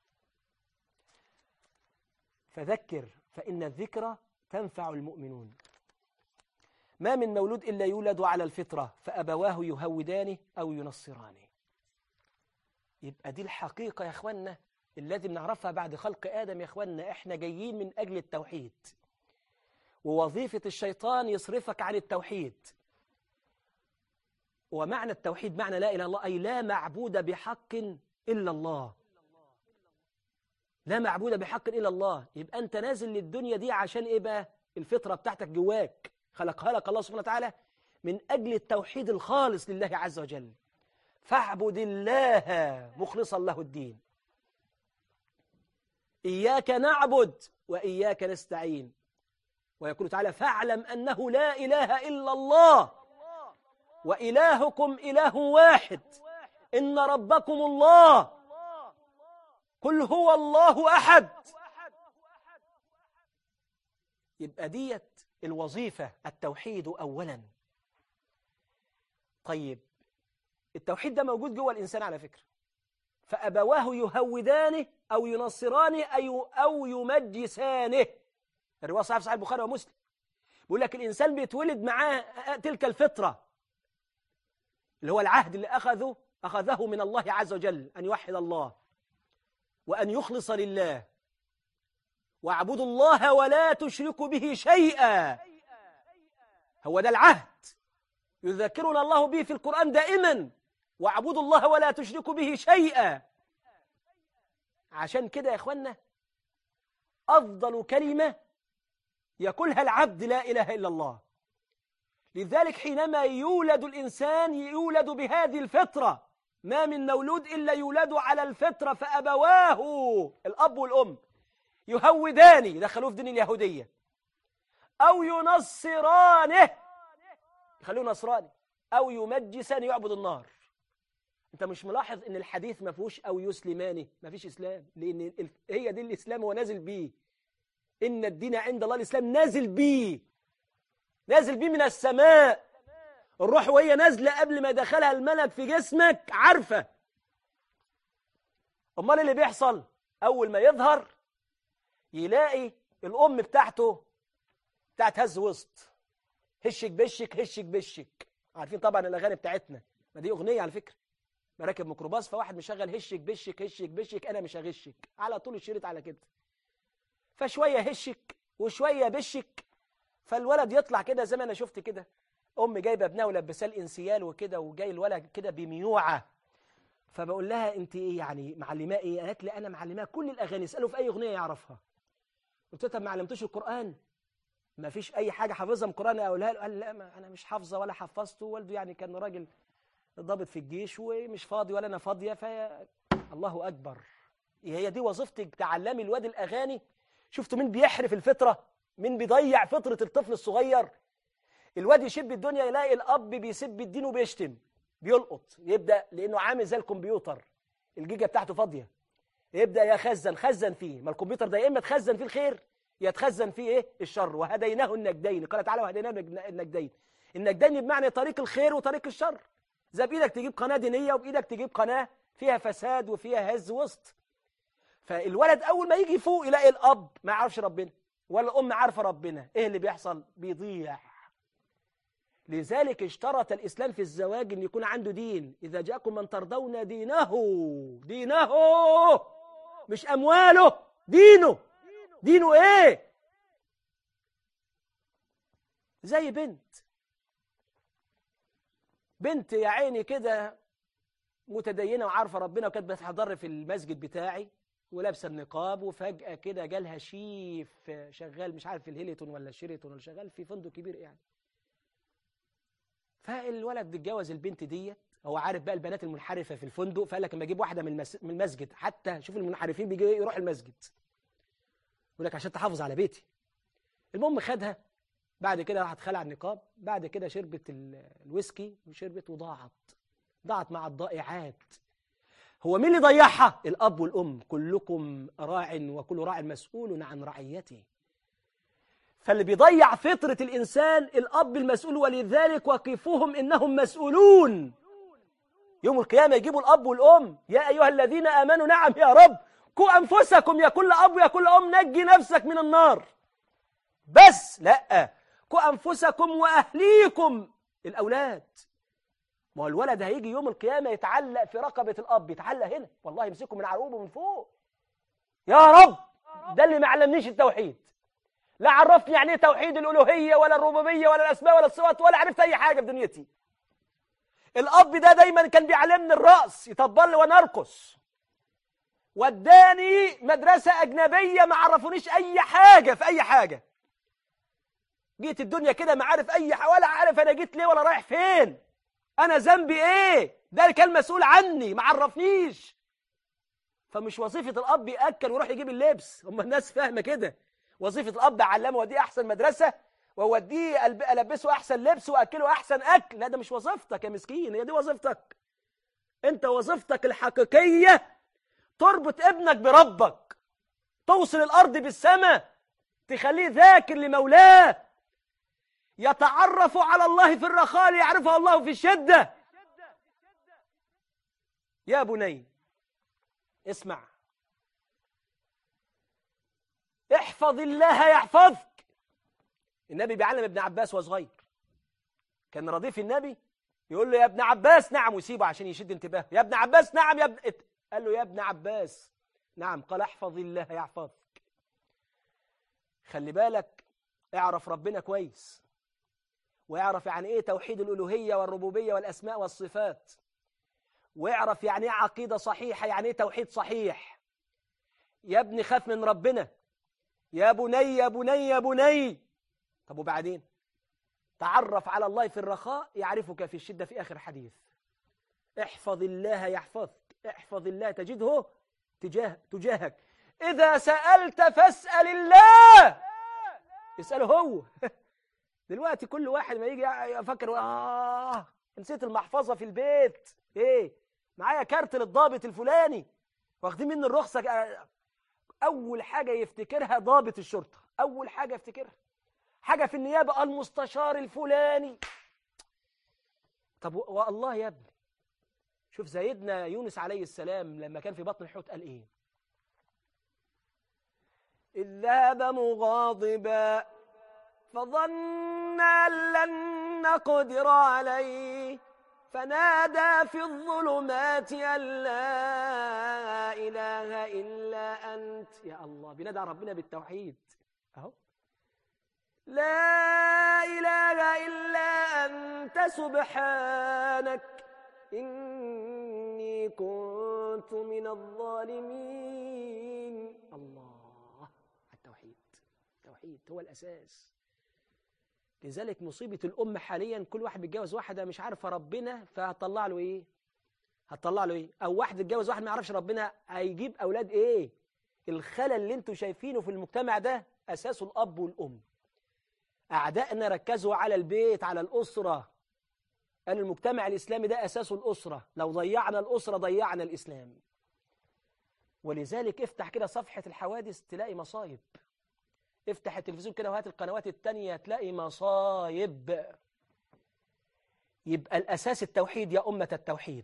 Speaker 3: فذكر فإن الذكرى تنفع المؤمنون ما من مولود إلا يولد على الفطرة فأبواه يهودانه أو ينصرانه يبقى دي الحقيقة يا أخوانا الذي بنعرفها بعد خلق آدم يا أخوانا إحنا جايين من أجل التوحيد ووظيفة الشيطان يصرفك عن التوحيد ومعنى التوحيد معنى لا إله إلا الله أي لا معبود بحق إلا الله لا معبود بحق إلا الله يبقى أنت نازل للدنيا دي عشان إيه بقى الفطرة بتاعتك جواك خلقها لك الله سبحانه وتعالى من أجل التوحيد الخالص لله عز وجل فاعبد الله مخلصا له الدين إياك نعبد وإياك نستعين ويقول تعالى فاعلم أنه لا إله إلا الله وإلهكم إله واحد إن ربكم الله قل هو الله أحد يبقى ديت الوظيفة التوحيد أولا طيب التوحيد ده موجود جوه الإنسان على فكرة فأبواه يهودانه أو ينصرانه أو, أو يمجسانه الرواية صحيح صحيح البخاري ومسلم بيقول لك الإنسان بيتولد معاه تلك الفطرة اللي هو العهد اللي أخذه أخذه من الله عز وجل أن يوحد الله وأن يخلص لله واعبدوا الله ولا تشركوا به شيئا هو ده العهد يذكرنا الله به في القرآن دائما واعبدوا الله ولا تشركوا به شيئا عشان كده يا اخوانا أفضل كلمة يقولها العبد لا إله إلا الله لذلك حينما يولد الإنسان يولد بهذه الفطرة ما من مولود إلا يولد على الفطرة فأبواه الأب والأم يهوداني يدخلوه في دين اليهودية أو ينصرانه يخلوه نصراني أو يمجسان يعبد النار أنت مش ملاحظ أن الحديث ما فيهوش أو يسلماني ما فيش إسلام لأن هي دي الإسلام هو نازل بيه إن الدين عند الله الإسلام نازل بيه نازل بيه من السماء الروح وهي نازلة قبل ما دخلها الملك في جسمك عارفة أمال اللي بيحصل أول ما يظهر يلاقي الأم بتاعته بتاعت هز وسط هشك بشك هشك بشك عارفين طبعا الأغاني بتاعتنا ما دي أغنية على فكرة راكب ميكروباص فواحد مشغل هشك بشك هشك بشك أنا مش هغشك على طول الشريط على كده فشوية هشك وشوية بشك فالولد يطلع كده زي ما أنا شفت كده أم جايبة ابنها ولبساه الانسيال وكده وجاي الولد كده بميوعة فبقول لها أنت إيه يعني معلماه إيه؟ قالت لي أنا معلماه كل الأغاني اسأله في أي أغنية يعرفها قلت لها طب ما علمتوش القرآن ما فيش أي حاجة حافظها من القرآن أقولها له قال لا ما أنا مش حافظة ولا حفظته والده يعني كان راجل ضابط في الجيش ومش فاضي ولا أنا فاضية في الله أكبر هي دي وظيفتك تعلمي الواد الأغاني شفتوا مين بيحرف الفطرة مين بيضيع فطرة الطفل الصغير الواد يشب الدنيا يلاقي الأب بيسب الدين وبيشتم بيلقط يبدأ لأنه عامل زي الكمبيوتر الجيجا بتاعته فاضية يبدأ يخزن خزن فيه ما الكمبيوتر ده يا إما تخزن فيه الخير يا تخزن فيه إيه الشر وهديناه النجدين قال تعالى وهديناه النجدين النجدين بمعنى طريق الخير وطريق الشر زي بإيدك تجيب قناة دينية وبإيدك تجيب قناة فيها فساد وفيها هز وسط فالولد أول ما يجي يفوق يلاقي الأب ما يعرفش ربنا ولا الأم عارفة ربنا إيه اللي بيحصل بيضيع لذلك اشترط الإسلام في الزواج أن يكون عنده دين إذا جاءكم من ترضون دينه دينه مش أمواله دينه دينه إيه زي بنت بنت يا عيني كده متدينة وعارفة ربنا وكانت بتحضر في المسجد بتاعي ولابسه النقاب وفجأة كده جالها شيف شغال مش عارف في الهيلتون ولا الشيريتون ولا شغال في فندق كبير يعني فالولد اتجوز البنت ديت هو عارف بقى البنات المنحرفه في الفندق فقال لك اما اجيب واحده من من المسجد حتى شوف المنحرفين بيجي يروح المسجد يقول لك عشان تحافظ على بيتي المهم خدها بعد كده راحت خلع النقاب بعد كده شربت الويسكي وشربت وضاعت ضاعت مع الضائعات هو مين اللي ضيعها الاب والام كلكم راع وكل راع مسؤول عن رعيته فاللي بيضيع فطرة الإنسان الأب المسؤول ولذلك وقفوهم إنهم مسؤولون يوم القيامة يجيبوا الأب والأم يا أيها الذين آمنوا نعم يا رب كو أنفسكم يا كل أب يا كل أم نجي نفسك من النار بس لا كو أنفسكم وأهليكم الأولاد ما هو الولد هيجي يوم القيامة يتعلق في رقبة الأب يتعلق هنا والله يمسكه من عروبه من فوق يا رب ده اللي ما علمنيش التوحيد لا عرفني يعني ايه توحيد الالوهيه ولا الربوبيه ولا الاسماء ولا الصفات ولا عرفت اي حاجه في دنيتي الاب ده دايما كان بيعلمني الراس يطبل لي وانا ارقص
Speaker 2: وداني مدرسة أجنبية ما عرفونيش أي حاجة في أي حاجة جيت الدنيا كده ما عارف أي حاجة ولا عارف أنا جيت ليه ولا رايح فين أنا ذنبي إيه ده اللي كان مسؤول عني ما عرفنيش فمش وظيفة الأب يأكل ويروح يجيب اللبس هم الناس فاهمة كده وظيفة الأب أعلمه وديه أحسن مدرسة ووديه ألب- ألبسه أحسن لبس وأكله أحسن أكل لا ده مش وظيفتك يا مسكين هي دي وظيفتك أنت وظيفتك الحقيقية تربط ابنك بربك توصل الأرض بالسماء تخليه ذاكر لمولاه يتعرف على الله في الرخاء ليعرفه الله في الشدة يا بني اسمع احفظ الله يحفظك النبي بيعلم ابن عباس وهو صغير كان رديف النبي يقول له يا ابن عباس نعم ويسيبه عشان يشد انتباهه يا ابن عباس نعم يا ابن ات- قال له يا ابن عباس نعم قال احفظ الله يحفظك خلي بالك اعرف ربنا كويس واعرف يعني ايه توحيد الالوهيه والربوبيه والاسماء والصفات واعرف يعني ايه عقيده صحيحه يعني ايه توحيد صحيح يا ابني خاف من ربنا يا بني يا بني يا بني طب وبعدين تعرف على الله في الرخاء يعرفك في الشدة في آخر حديث احفظ الله يحفظك احفظ الله تجده تجاه تجاهك إذا سألت فاسأل الله اسأله هو دلوقتي كل واحد ما يجي يفكر آه نسيت المحفظة في البيت إيه معايا كارت للضابط الفلاني واخدين منه الرخصة أول حاجة يفتكرها ضابط الشرطة أول حاجة يفتكرها حاجة في النيابة المستشار الفلاني طب و- والله يا ابني شوف سيدنا يونس عليه السلام لما كان في بطن الحوت قال ايه إذ ذهب مغاضبا فظن أن لن نقدر عليه فنادى في الظلمات أن لا إله إلا أنت يا الله بينادى على ربنا بالتوحيد أهو لا إله إلا أنت سبحانك إني كنت من الظالمين الله التوحيد التوحيد هو الأساس لذلك مصيبة الأم حاليا كل واحد بيتجوز واحدة مش عارفة ربنا فهتطلع له إيه هتطلع له إيه أو واحد اتجوز واحد ما يعرفش ربنا هيجيب أولاد إيه الخلل اللي انتوا شايفينه في المجتمع ده أساسه الأب والأم أعدائنا ركزوا على البيت على الأسرة قال المجتمع الإسلامي ده أساسه الأسرة لو ضيعنا الأسرة ضيعنا الإسلام ولذلك افتح كده صفحة الحوادث تلاقي مصايب افتح التلفزيون كده وهات القنوات التانية تلاقي مصايب يبقى الأساس التوحيد يا أمة التوحيد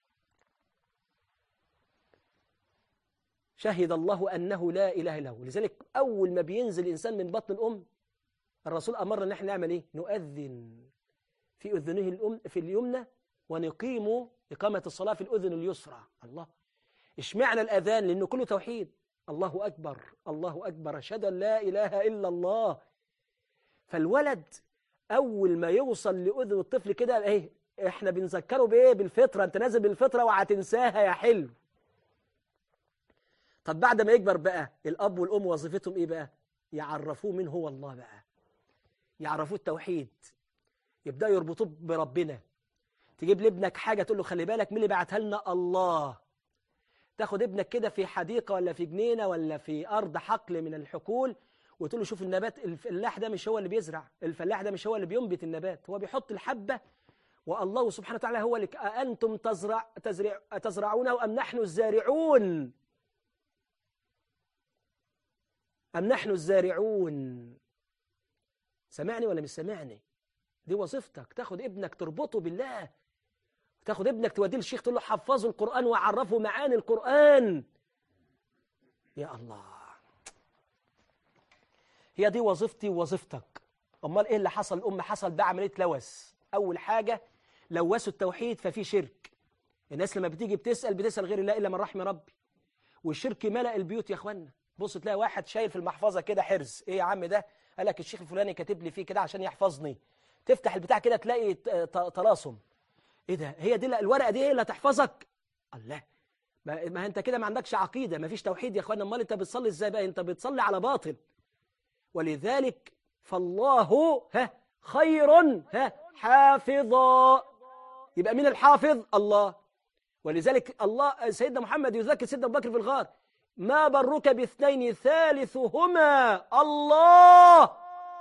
Speaker 2: شهد الله أنه لا إله إلا هو لذلك أول ما بينزل الإنسان من بطن الأم الرسول أمرنا أن احنا نعمل إيه نؤذن في أذنه الأم في اليمنى ونقيم إقامة الصلاة في الأذن اليسرى الله اشمعنى الأذان لأنه كله توحيد الله أكبر الله أكبر أشهد أن لا إله إلا الله فالولد أول ما يوصل لأذن الطفل كده إيه إحنا بنذكره بإيه بالفطرة أنت نازل بالفطرة وهتنساها يا حلو طب بعد ما يكبر بقى الأب والأم وظيفتهم إيه بقى يعرفوه من هو الله بقى يعرفوه التوحيد يبدأوا يربطوه بربنا تجيب لابنك حاجة تقول له خلي بالك مين اللي بعتها لنا الله تاخد ابنك كده في حديقة ولا في جنينة ولا في أرض حقل من الحقول وتقول له شوف النبات الفلاح ده مش هو اللي بيزرع الفلاح ده مش هو اللي بينبت النبات هو بيحط الحبة والله سبحانه وتعالى هو اللي أنتم تزرع تزرع تزرعونه أم نحن الزارعون أم نحن الزارعون سمعني ولا مش سمعني دي وظيفتك تاخد ابنك تربطه بالله تاخد ابنك توديه للشيخ تقول له حفظه القرآن وعرفه معاني القرآن يا الله هي دي وظيفتي ووظيفتك امال ايه اللي حصل الام حصل ده عمليه لوث اول حاجه لوثوا التوحيد ففي شرك الناس لما بتيجي بتسال بتسال غير الله الا من رحم ربي والشرك ملأ البيوت يا اخوانا بص تلاقي واحد شايل في المحفظه كده حرز ايه يا عم ده قال لك الشيخ الفلاني كاتب لي فيه كده عشان يحفظني تفتح البتاع كده تلاقي طلاسم ايه ده هي دي الورقه دي ايه اللي هتحفظك الله
Speaker 3: ما ما انت كده ما عندكش عقيده ما فيش توحيد يا اخوانا امال انت بتصلي ازاي بقى انت بتصلي على باطل ولذلك فالله ها خير ها حافظا يبقى مين الحافظ الله ولذلك الله سيدنا محمد يذكر سيدنا ابو بكر في الغار ما برك باثنين ثالثهما الله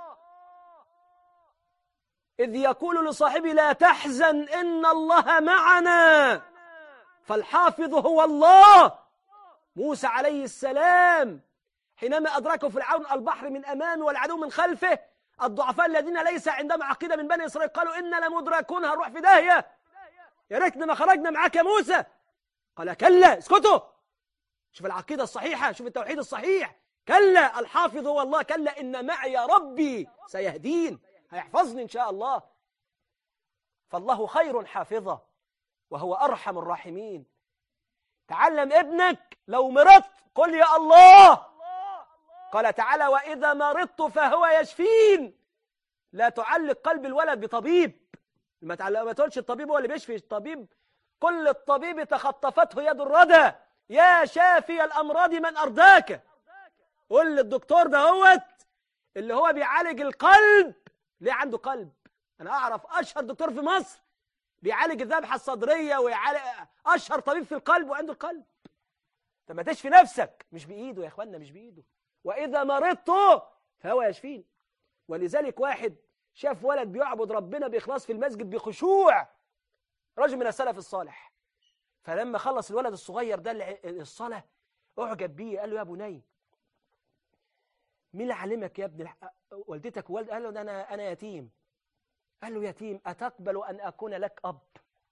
Speaker 3: إذ يقول لصاحبه لا تحزن إن الله معنا فالحافظ هو الله موسى عليه السلام حينما أدركه فرعون البحر من أمامه والعدو من خلفه الضعفاء الذين ليس عندهم عقيدة من بني إسرائيل قالوا إنا لمدركون هنروح في داهية يا ريتنا ما خرجنا معاك يا موسى قال كلا اسكتوا شوف العقيدة الصحيحة شوف التوحيد الصحيح كلا الحافظ هو الله كلا إن معي ربي سيهدين هيحفظني إن شاء الله فالله خير حافظا وهو أرحم الراحمين تعلم ابنك لو مرضت قل يا الله قال تعالى وإذا مرضت فهو يشفين لا تعلق قلب الولد بطبيب ما تعلق ما تقولش الطبيب هو اللي بيشفي الطبيب كل الطبيب تخطفته يد الردى يا شافي الأمراض من أرداك قل للدكتور دهوت اللي هو بيعالج القلب ليه عنده قلب أنا أعرف أشهر دكتور في مصر بيعالج الذبحة الصدرية ويعالج أشهر طبيب في القلب وعنده القلب طب ما تشفي نفسك مش بإيده يا إخوانا مش بإيده وإذا مرضت فهو يشفين ولذلك واحد شاف ولد بيعبد ربنا بإخلاص في المسجد بخشوع رجل من السلف الصالح فلما خلص الولد الصغير ده الع- الصلاة أعجب بيه قال له يا بني مين اللي علمك يا ابن الح... والدتك ووالد قال له ده أنا أنا يتيم قال له يتيم أتقبل أن أكون لك أب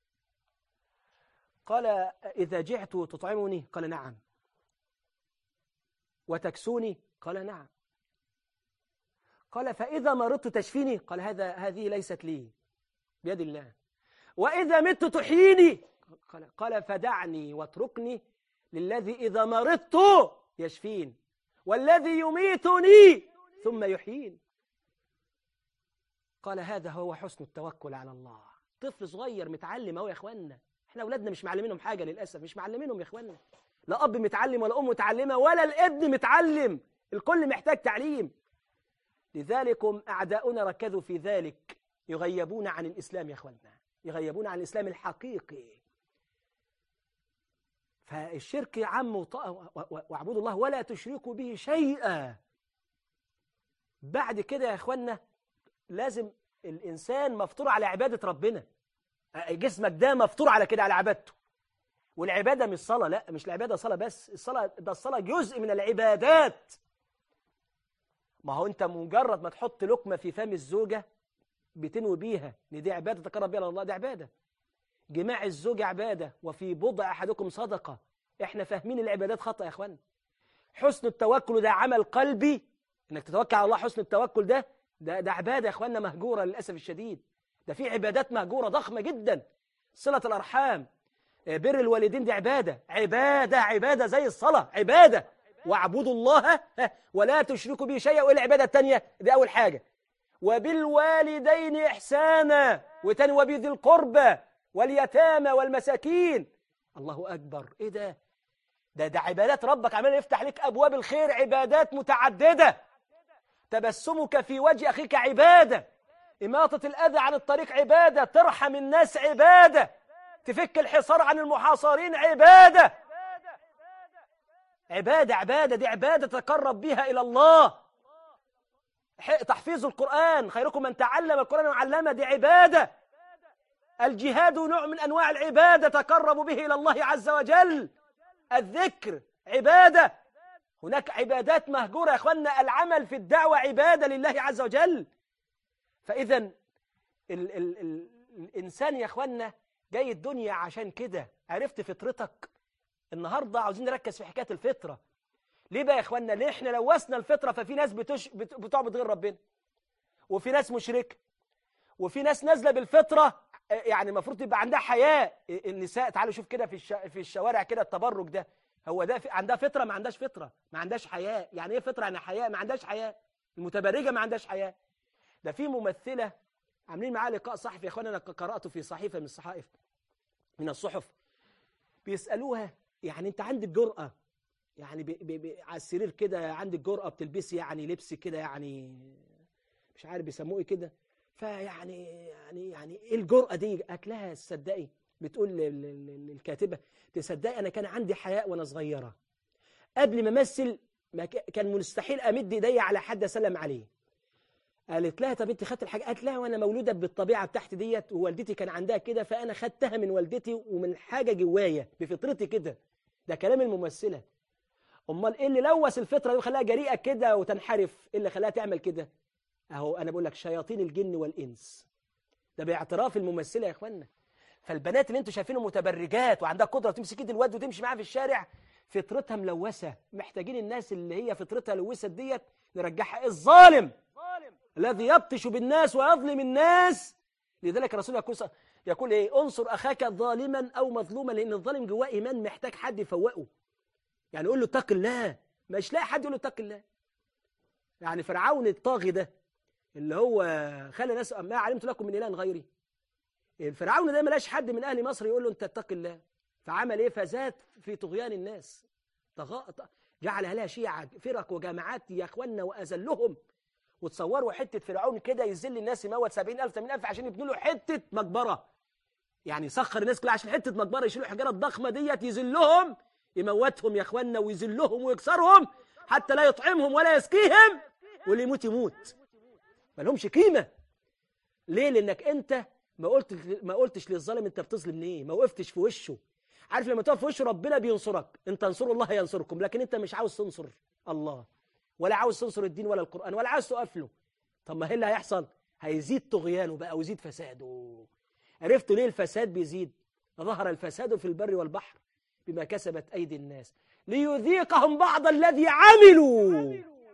Speaker 3: قال إذا جعت تطعمني قال نعم وتكسوني قال نعم قال فإذا مرضت تشفيني قال هذا هذه ليست لي بيد الله وإذا مت تحييني قال, قال فدعني واتركني للذي إذا مرضت يشفين والذي يميتني ثم يحيين قال هذا هو حسن التوكل على الله طفل صغير متعلم اهو يا اخوانا احنا اولادنا مش معلمينهم حاجه للاسف مش معلمينهم يا اخوانا لا اب متعلم ولا ام متعلمه ولا الابن متعلم الكل محتاج تعليم لذلكم اعداؤنا ركزوا في ذلك يغيبون عن الاسلام يا اخوانا يغيبون عن الاسلام الحقيقي فالشرك عام وط- و- و- واعبدوا الله ولا تشركوا به شيئا بعد كده يا اخوانا لازم الانسان مفطور على عباده ربنا جسمك ده مفطور على كده على عبادته والعباده مش صلاه لا مش العباده صلاه بس الصلاه ده الصلاه جزء من العبادات ما هو انت مجرد ما تحط لقمه في فم الزوجه بتنوي بيها ان دي عباده تقرب بيها الله دي عباده جماع الزوج عباده وفي بضع احدكم صدقه احنا فاهمين العبادات خطا يا اخوان حسن التوكل ده عمل قلبي انك تتوكل على الله حسن التوكل ده ده ده عباده يا اخواننا مهجوره للاسف الشديد ده في عبادات مهجوره ضخمه جدا صله الارحام آه، بر الوالدين دي عباده عباده عباده زي الصلاه عباده واعبدوا الله ها، ولا تشركوا به شيئا وايه العباده الثانيه دي اول حاجه وبالوالدين احسانا وتاني وبذي القربى واليتامى والمساكين الله اكبر ايه ده ده ده عبادات ربك عمال يفتح لك ابواب الخير عبادات متعدده تبسمك في وجه أخيك عبادة إماطة الأذى عن الطريق عبادة ترحم الناس عبادة تفك الحصار عن المحاصرين عبادة عبادة عبادة دي عبادة تقرب بها إلى الله ح- تحفيظ القرآن خيركم من تعلم القرآن وعلمه دي عبادة الجهاد نوع من أنواع العبادة تقرب به إلى الله عز وجل الذكر عبادة هناك عبادات مهجورة يا أخوانا العمل في الدعوة عبادة لله عز وجل فإذا ال ال ال الإنسان يا أخوانا جاي الدنيا عشان كده عرفت فطرتك النهاردة عاوزين نركز في حكاية الفطرة ليه بقى يا أخوانا ليه إحنا لوثنا الفطرة ففي ناس بتش... بت... بتعبد غير ربنا وفي ناس مشركة وفي ناس نازلة بالفطرة آه، يعني المفروض يبقى عندها حياء النساء تعالوا شوف كده في الش... في الشوارع كده التبرج ده هو ده في... عندها فطرة ما عندهاش فطرة ما عندهاش حياء يعني ايه فطرة يعني حياء ما عندهاش حياء المتبرجة ما عندهاش حياء ده في ممثلة عاملين معاه لقاء صحفي يا اخوانا انا قرأته في صحيفة من الصحائف من الصحف بيسألوها يعني انت عندك جرأة يعني ب... ب... ب... على السرير كده عندك جرأة بتلبسي يعني لبس كده يعني مش عارف بيسموه ايه كده فيعني يعني يعني ايه الجرأة دي قالت لها تصدقي بتقول لل- لل- للكاتبة تصدقي انا كان عندي حياء وانا صغيرة قبل ما امثل ما ك- كان مستحيل امد ايدي على حد اسلم عليه قالت لها طب انت خدت الحاجه قالت لها وانا مولوده بالطبيعه بتاعتي ديت ووالدتي كان عندها كده فانا خدتها من والدتي ومن حاجه جوايا بفطرتي كده ده كلام الممثله امال ايه اللي لوث الفطره دي وخلاها جريئه كده وتنحرف ايه اللي خلاها تعمل كده اهو انا بقول لك شياطين الجن والانس ده باعتراف الممثله يا اخوانا فالبنات اللي انتوا شايفينهم متبرجات وعندها قدره تمسك ايد الواد وتمشي معاه في الشارع فطرتها ملوثه محتاجين الناس اللي هي فطرتها لوثت ديت نرجعها الظالم الذي يبطش بالناس ويظلم الناس لذلك الرسول يقول يقول ايه انصر اخاك ظالما او مظلوما لان الظالم جواه ايمان محتاج حد يفوقه يعني يقول له اتق الله مش لاقي حد يقول له اتق الله يعني فرعون الطاغي ده اللي هو خلى ناس ما علمت لكم من اله غيري الفرعون ده ملاش حد من اهل مصر يقول له انت اتق الله فعمل ايه فزاد في طغيان الناس طغى جعل لها شيعة فرق وجماعات يا اخوانا واذلهم وتصوروا حتة فرعون كده يذل الناس يموت 70000 80000 عشان يبنوا له حتة مقبرة يعني سخر الناس كلها عشان حتة مقبرة يشيلوا الحجارة الضخمة ديت يذلهم يموتهم يا اخوانا ويذلهم ويكسرهم حتى لا يطعمهم ولا يسقيهم واللي يموت يموت ما لهمش قيمة ليه لانك انت ما قلت ما قلتش للظالم انت بتظلم ليه ما وقفتش في وشه عارف لما تقف في وشه ربنا بينصرك ان تنصروا الله ينصركم لكن انت مش عاوز تنصر الله ولا عاوز تنصر الدين ولا القرآن ولا عاوز تقف له طب ما ايه اللي هيحصل هيزيد طغيانه بقى ويزيد فساده عرفتوا ليه الفساد بيزيد ظهر الفساد في البر والبحر بما كسبت أيدي الناس ليذيقهم بعض الذي عملوا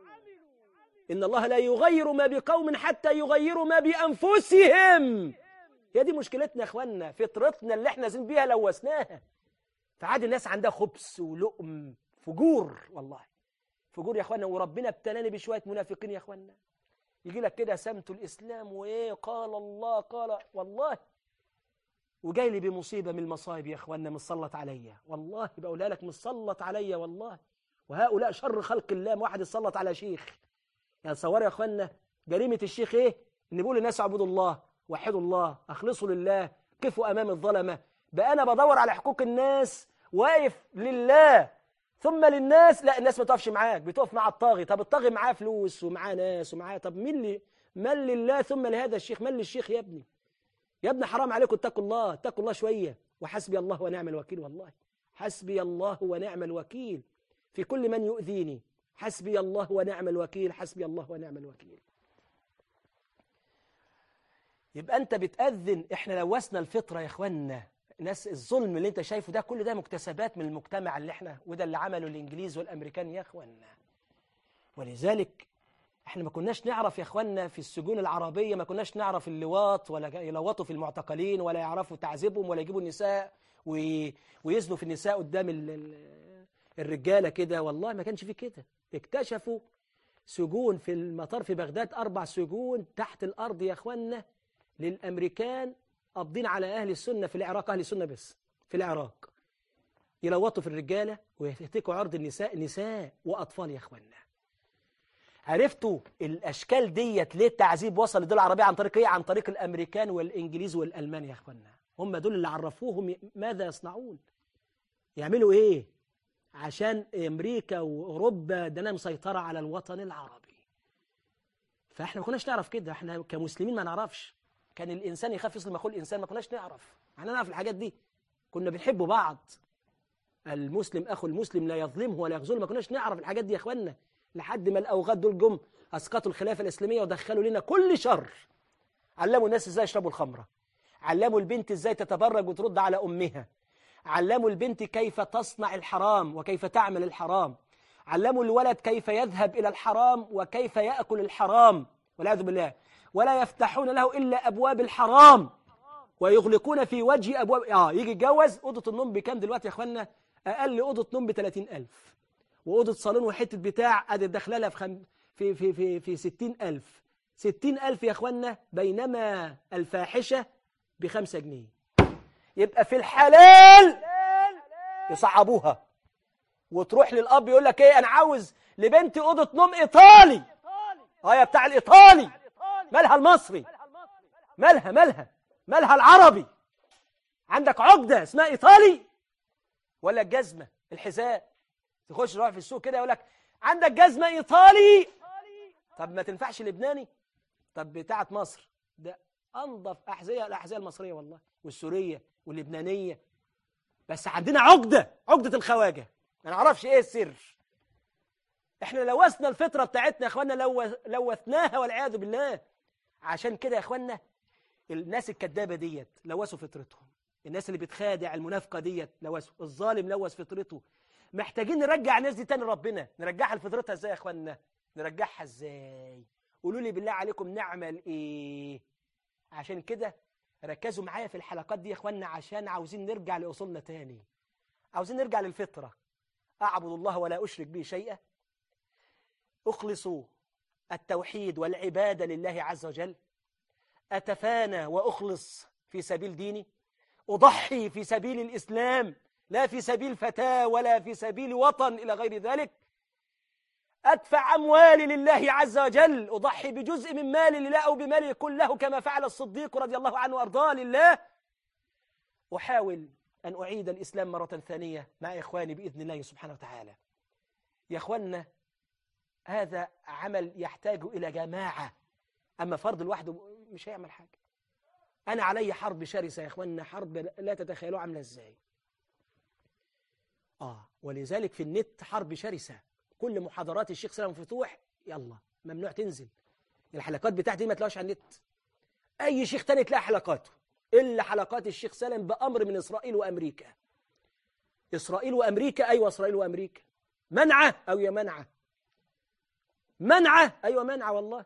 Speaker 3: إن الله لا يغير ما بقوم حتى يغيروا ما بأنفسهم هي دي مشكلتنا يا اخوانا فطرتنا اللي احنا زين بيها لوثناها فعاد الناس عندها خبث ولؤم فجور والله فجور يا اخوانا وربنا ابتلاني بشويه منافقين يا اخوانا يجي لك كده سمت الاسلام وايه قال الله قال والله وجاي لي بمصيبه من المصايب يا اخوانا مسلط عليا والله بقولها لك مسلط عليا والله وهؤلاء شر خلق الله ما واحد يسلط على شيخ يعني تصوروا يا اخوانا جريمه الشيخ ايه ان بيقول للناس اعبدوا الله وحدوا الله اخلصوا لله قفوا امام الظلمه بقى انا بدور على حقوق الناس واقف لله ثم للناس لا الناس ما تقفش معاك بتقف مع الطاغي طب الطاغي معاه فلوس ومعاه ناس ومعاه طب مين اللي من لله ثم لهذا الشيخ من للشيخ يا ابني يا ابني حرام عليكم اتقوا الله اتقوا الله شويه وحسبي الله ونعم الوكيل والله حسبي الله ونعم الوكيل في كل من يؤذيني حسبي الله ونعم الوكيل حسبي الله ونعم الوكيل يبقى انت بتأذن احنا لوثنا الفطره يا اخوانا ناس الظلم اللي انت شايفه ده كل ده مكتسبات من المجتمع اللي احنا وده اللي عمله الانجليز والامريكان يا اخوانا ولذلك احنا ما كناش نعرف يا اخوانا في السجون العربيه ما كناش نعرف اللواط ولا يلوطوا في المعتقلين ولا يعرفوا تعذيبهم ولا يجيبوا النساء وي... ويزنوا في النساء قدام ال... ال- الرجاله كده والله ما كانش في كده اكتشفوا سجون في المطار في بغداد اربع سجون تحت الارض يا اخوانا للامريكان قابضين على اهل السنه في العراق اهل السنه بس في العراق يلوطوا في الرجاله ويهتكوا عرض النساء نساء واطفال يا اخوانا عرفتوا الاشكال ديت ليه التعذيب وصل للدول العربيه عن طريق ايه عن طريق الامريكان والانجليز والالمان يا اخوانا هم دول اللي عرفوهم ي- ماذا يصنعون يعملوا ايه عشان امريكا واوروبا ده أنا مسيطره على الوطن العربي فاحنا ما كناش نعرف كده احنا كمسلمين ما نعرفش كان الانسان يخاف يظلم اخوه الانسان ما كناش نعرف احنا نعرف الحاجات دي كنا بنحب بعض المسلم اخو المسلم لا يظلمه ولا يخذله ما كناش نعرف الحاجات دي يا اخوانا لحد ما الاوغاد دول جم اسقطوا الخلافه الاسلاميه ودخلوا لنا كل شر علموا الناس ازاي يشربوا الخمره علموا البنت ازاي تتبرج وترد على امها علموا البنت كيف تصنع الحرام وكيف تعمل الحرام علموا الولد كيف يذهب الى الحرام وكيف ياكل الحرام والعياذ بالله ولا يفتحون له الا ابواب الحرام ويغلقون في وجه ابواب اه يجي يتجوز اوضه النوم بكام دلوقتي يا اخوانا اقل اوضه نوم ب 30000 واوضه صالون وحته بتاع ادي داخله لها في خم... في في في في 60000 60000 يا اخوانا بينما الفاحشه ب 5 جنيه يبقى في الحلال يصعبوها وتروح للاب يقول لك ايه انا عاوز لبنتي اوضه نوم ايطالي اه يا بتاع الايطالي مالها المصري مالها مالها مالها العربي عندك عقده اسمها ايطالي ولا الجزمه الحذاء تخش تروح في السوق كده يقول لك عندك جزمه ايطالي طب ما تنفعش لبناني طب بتاعت مصر ده انظف احذيه الاحذيه المصريه والله والسوريه واللبنانيه بس عندنا عقده عقده الخواجه ما نعرفش ايه السر احنا لوثنا الفطره بتاعتنا يا اخوانا لو لوثناها والعياذ بالله عشان كده يا اخوانا الناس الكذابه ديت لوثوا فطرتهم الناس اللي بتخادع المنافقه ديت لوثوا الظالم لوث فطرته محتاجين نرجع الناس دي تاني ربنا نرجعها لفطرتها ازاي يا اخوانا نرجعها ازاي قولوا لي بالله عليكم نعمل ايه عشان كده ركزوا معايا في الحلقات دي يا اخوانا عشان عاوزين نرجع لاصولنا تاني عاوزين نرجع للفطره اعبد الله ولا اشرك به شيئا اخلص التوحيد والعباده لله عز وجل اتفانى واخلص في سبيل ديني اضحي في سبيل الاسلام لا في سبيل فتاه ولا في سبيل وطن الى غير ذلك أدفع أموالي لله عز وجل أضحي بجزء من مالي لله أو بمالي كله كما فعل الصديق رضي الله عنه وأرضاه لله أحاول أن أعيد الإسلام مرة ثانية مع إخواني بإذن الله سبحانه وتعالى يا إخواننا هذا عمل يحتاج إلى جماعة أما فرد لوحده مش هيعمل حاجة أنا علي حرب شرسة يا إخواننا حرب لا تتخيلوا عاملة إزاي آه ولذلك في النت حرب شرسة كل محاضرات الشيخ سلام فتوح يلا ممنوع تنزل الحلقات بتاعتي ما تلاقوش على النت اي شيخ تاني تلاقي حلقاته الا حلقات الشيخ سلام بامر من اسرائيل وامريكا اسرائيل وامريكا ايوه اسرائيل وامريكا منعه او يا منعه منعه ايوه منعه والله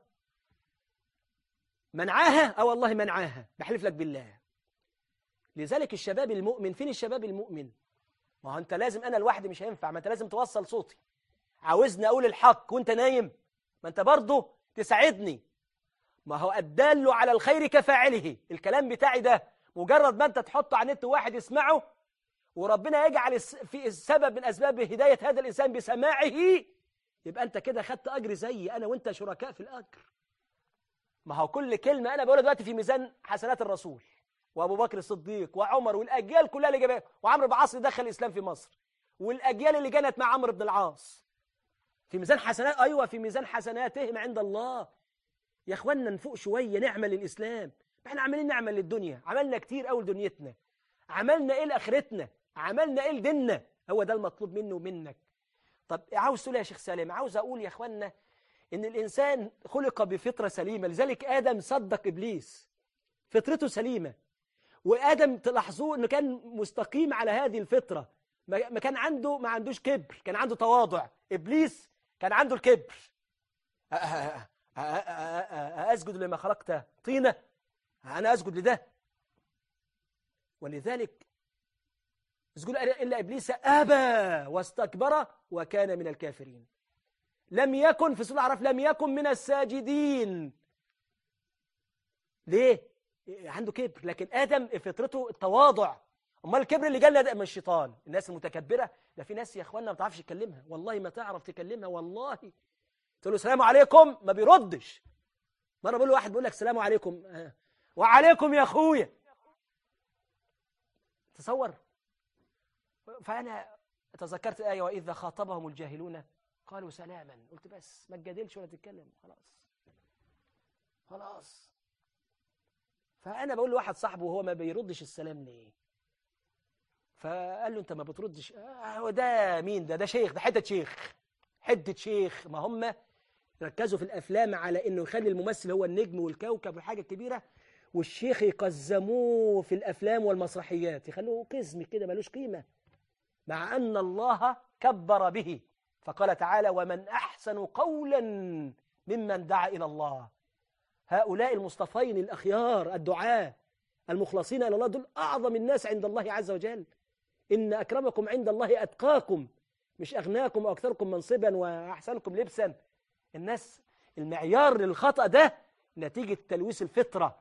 Speaker 3: منعاها اه والله منعاها بحلف لك بالله لذلك الشباب المؤمن فين الشباب المؤمن ما هو انت لازم انا لوحدي مش هينفع ما انت لازم توصل صوتي عاوزني اقول الحق وانت نايم ما انت برضه تساعدني ما هو الدال على الخير كفاعله الكلام بتاعي ده مجرد ما انت تحطه على النت واحد يسمعه وربنا يجعل في السبب من اسباب هدايه هذا الانسان بسماعه يبقى انت كده خدت اجر زيي انا وانت شركاء في الاجر ما هو كل كلمه انا بقولها دلوقتي في ميزان حسنات الرسول وابو بكر الصديق وعمر والاجيال كلها اللي جابها وعمرو بن العاص دخل الاسلام في مصر والاجيال اللي كانت مع عمرو بن العاص في ميزان حسنات أيوة في ميزان حسناتهم عند الله يا اخوانا نفوق شوية نعمل للإسلام احنا عمالين نعمل للدنيا عملنا كتير قوي لدنيتنا عملنا ايه لاخرتنا عملنا ايه لديننا هو ده المطلوب منه ومنك طب عاوز تقول يا شيخ سالم عاوز اقول يا اخوانا ان الانسان خلق بفطره سليمه لذلك ادم صدق ابليس فطرته سليمه وادم تلاحظوه انه كان مستقيم على هذه الفطره ما كان عنده ما عندوش كبر كان عنده تواضع ابليس كان عنده الكبر أسجد لما خلقت طينة أنا أسجد لده ولذلك اسجد إلا إبليس أبى واستكبر وكان من الكافرين لم يكن في سورة الأعراف لم يكن من الساجدين ليه؟ عنده كبر لكن آدم فطرته التواضع امال الكبر اللي جالنا ده من الشيطان الناس المتكبره ده في ناس يا اخوانا ما بتعرفش تكلمها والله ما تعرف تكلمها والله تقول له السلام عليكم ما بيردش مره بقول له واحد بيقول لك السلام عليكم آه. وعليكم يا اخويا تصور فانا تذكرت ايه واذا خاطبهم الجاهلون قالوا سلاما قلت بس ما تجادلش ولا تتكلم خلاص خلاص فانا بقول لواحد صاحبه وهو ما بيردش السلام ليه فقال له انت ما بتردش هو ده مين ده ده شيخ ده حته شيخ حته شيخ ما هم ركزوا في الافلام على انه يخلي الممثل هو النجم والكوكب والحاجه الكبيره والشيخ يقزموه في الافلام والمسرحيات يخلوه قزم كده ملوش قيمه مع ان الله كبر به فقال تعالى ومن احسن قولا ممن دعا الى الله هؤلاء المصطفين الاخيار الدعاة المخلصين الى الله دول اعظم الناس عند الله عز وجل إن أكرمكم عند الله أتقاكم مش أغناكم وأكثركم منصبا وأحسنكم لبسا الناس المعيار للخطأ ده نتيجة تلويث الفطرة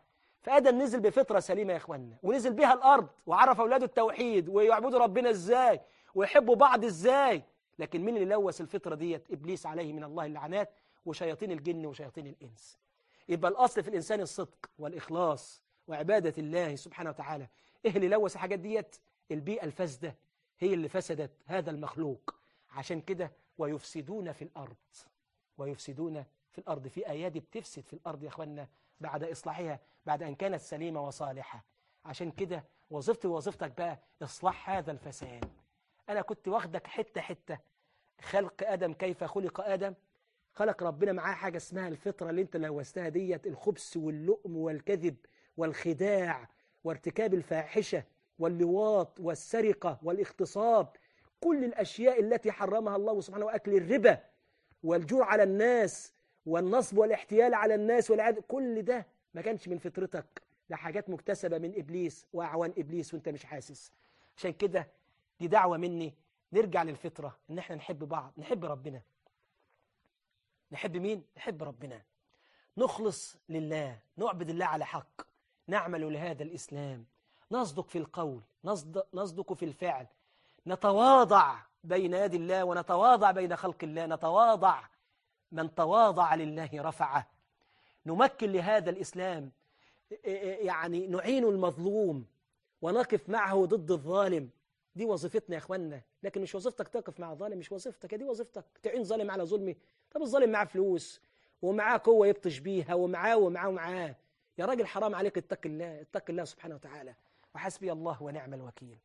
Speaker 2: فآدم نزل بفطرة سليمة يا إخواننا ونزل بها الأرض وعرف أولاده التوحيد ويعبدوا ربنا إزاي ويحبوا بعض إزاي لكن مين اللي لوث الفطرة ديت إبليس عليه من الله اللعنات وشياطين الجن وشياطين الإنس يبقى الأصل في الإنسان الصدق والإخلاص وعبادة الله سبحانه وتعالى إيه اللي لوث الحاجات ديت البيئة الفاسدة هي اللي فسدت هذا المخلوق عشان كده ويفسدون في الأرض ويفسدون في الأرض في أيادي بتفسد في الأرض يا أخوانا بعد إصلاحها بعد أن كانت سليمة وصالحة عشان كده وظيفتي ووظيفتك بقى إصلاح هذا الفساد أنا كنت واخدك حتة حتة خلق آدم كيف خلق آدم خلق ربنا معاه حاجة اسمها الفطرة اللي انت لوثتها ديت الخبث واللؤم والكذب والخداع وارتكاب الفاحشة واللواط والسرقة والاغتصاب كل الأشياء التي حرمها الله سبحانه وأكل الربا والجوع على الناس والنصب والاحتيال على الناس والعد كل ده ما كانش من فطرتك ده حاجات مكتسبة من إبليس وأعوان إبليس وانت مش حاسس عشان كده دي دعوة مني نرجع للفطرة ان احنا نحب بعض نحب ربنا نحب مين؟ نحب ربنا نخلص لله نعبد الله على حق نعمل لهذا الإسلام نصدق في القول نصدق, نصدق في الفعل نتواضع بين يد الله ونتواضع بين خلق الله نتواضع من تواضع لله رفعه نمكن لهذا الإسلام يعني نعين المظلوم ونقف معه ضد الظالم دي وظيفتنا يا اخوانا لكن مش وظيفتك تقف مع ظالم مش وظيفتك دي وظيفتك تعين ظالم على ظلمه طب الظالم معاه فلوس ومعاه قوه يبطش بيها ومعاه ومعاه ومعاه يا راجل حرام عليك اتق الله اتق الله سبحانه وتعالى وحسبي الله ونعم الوكيل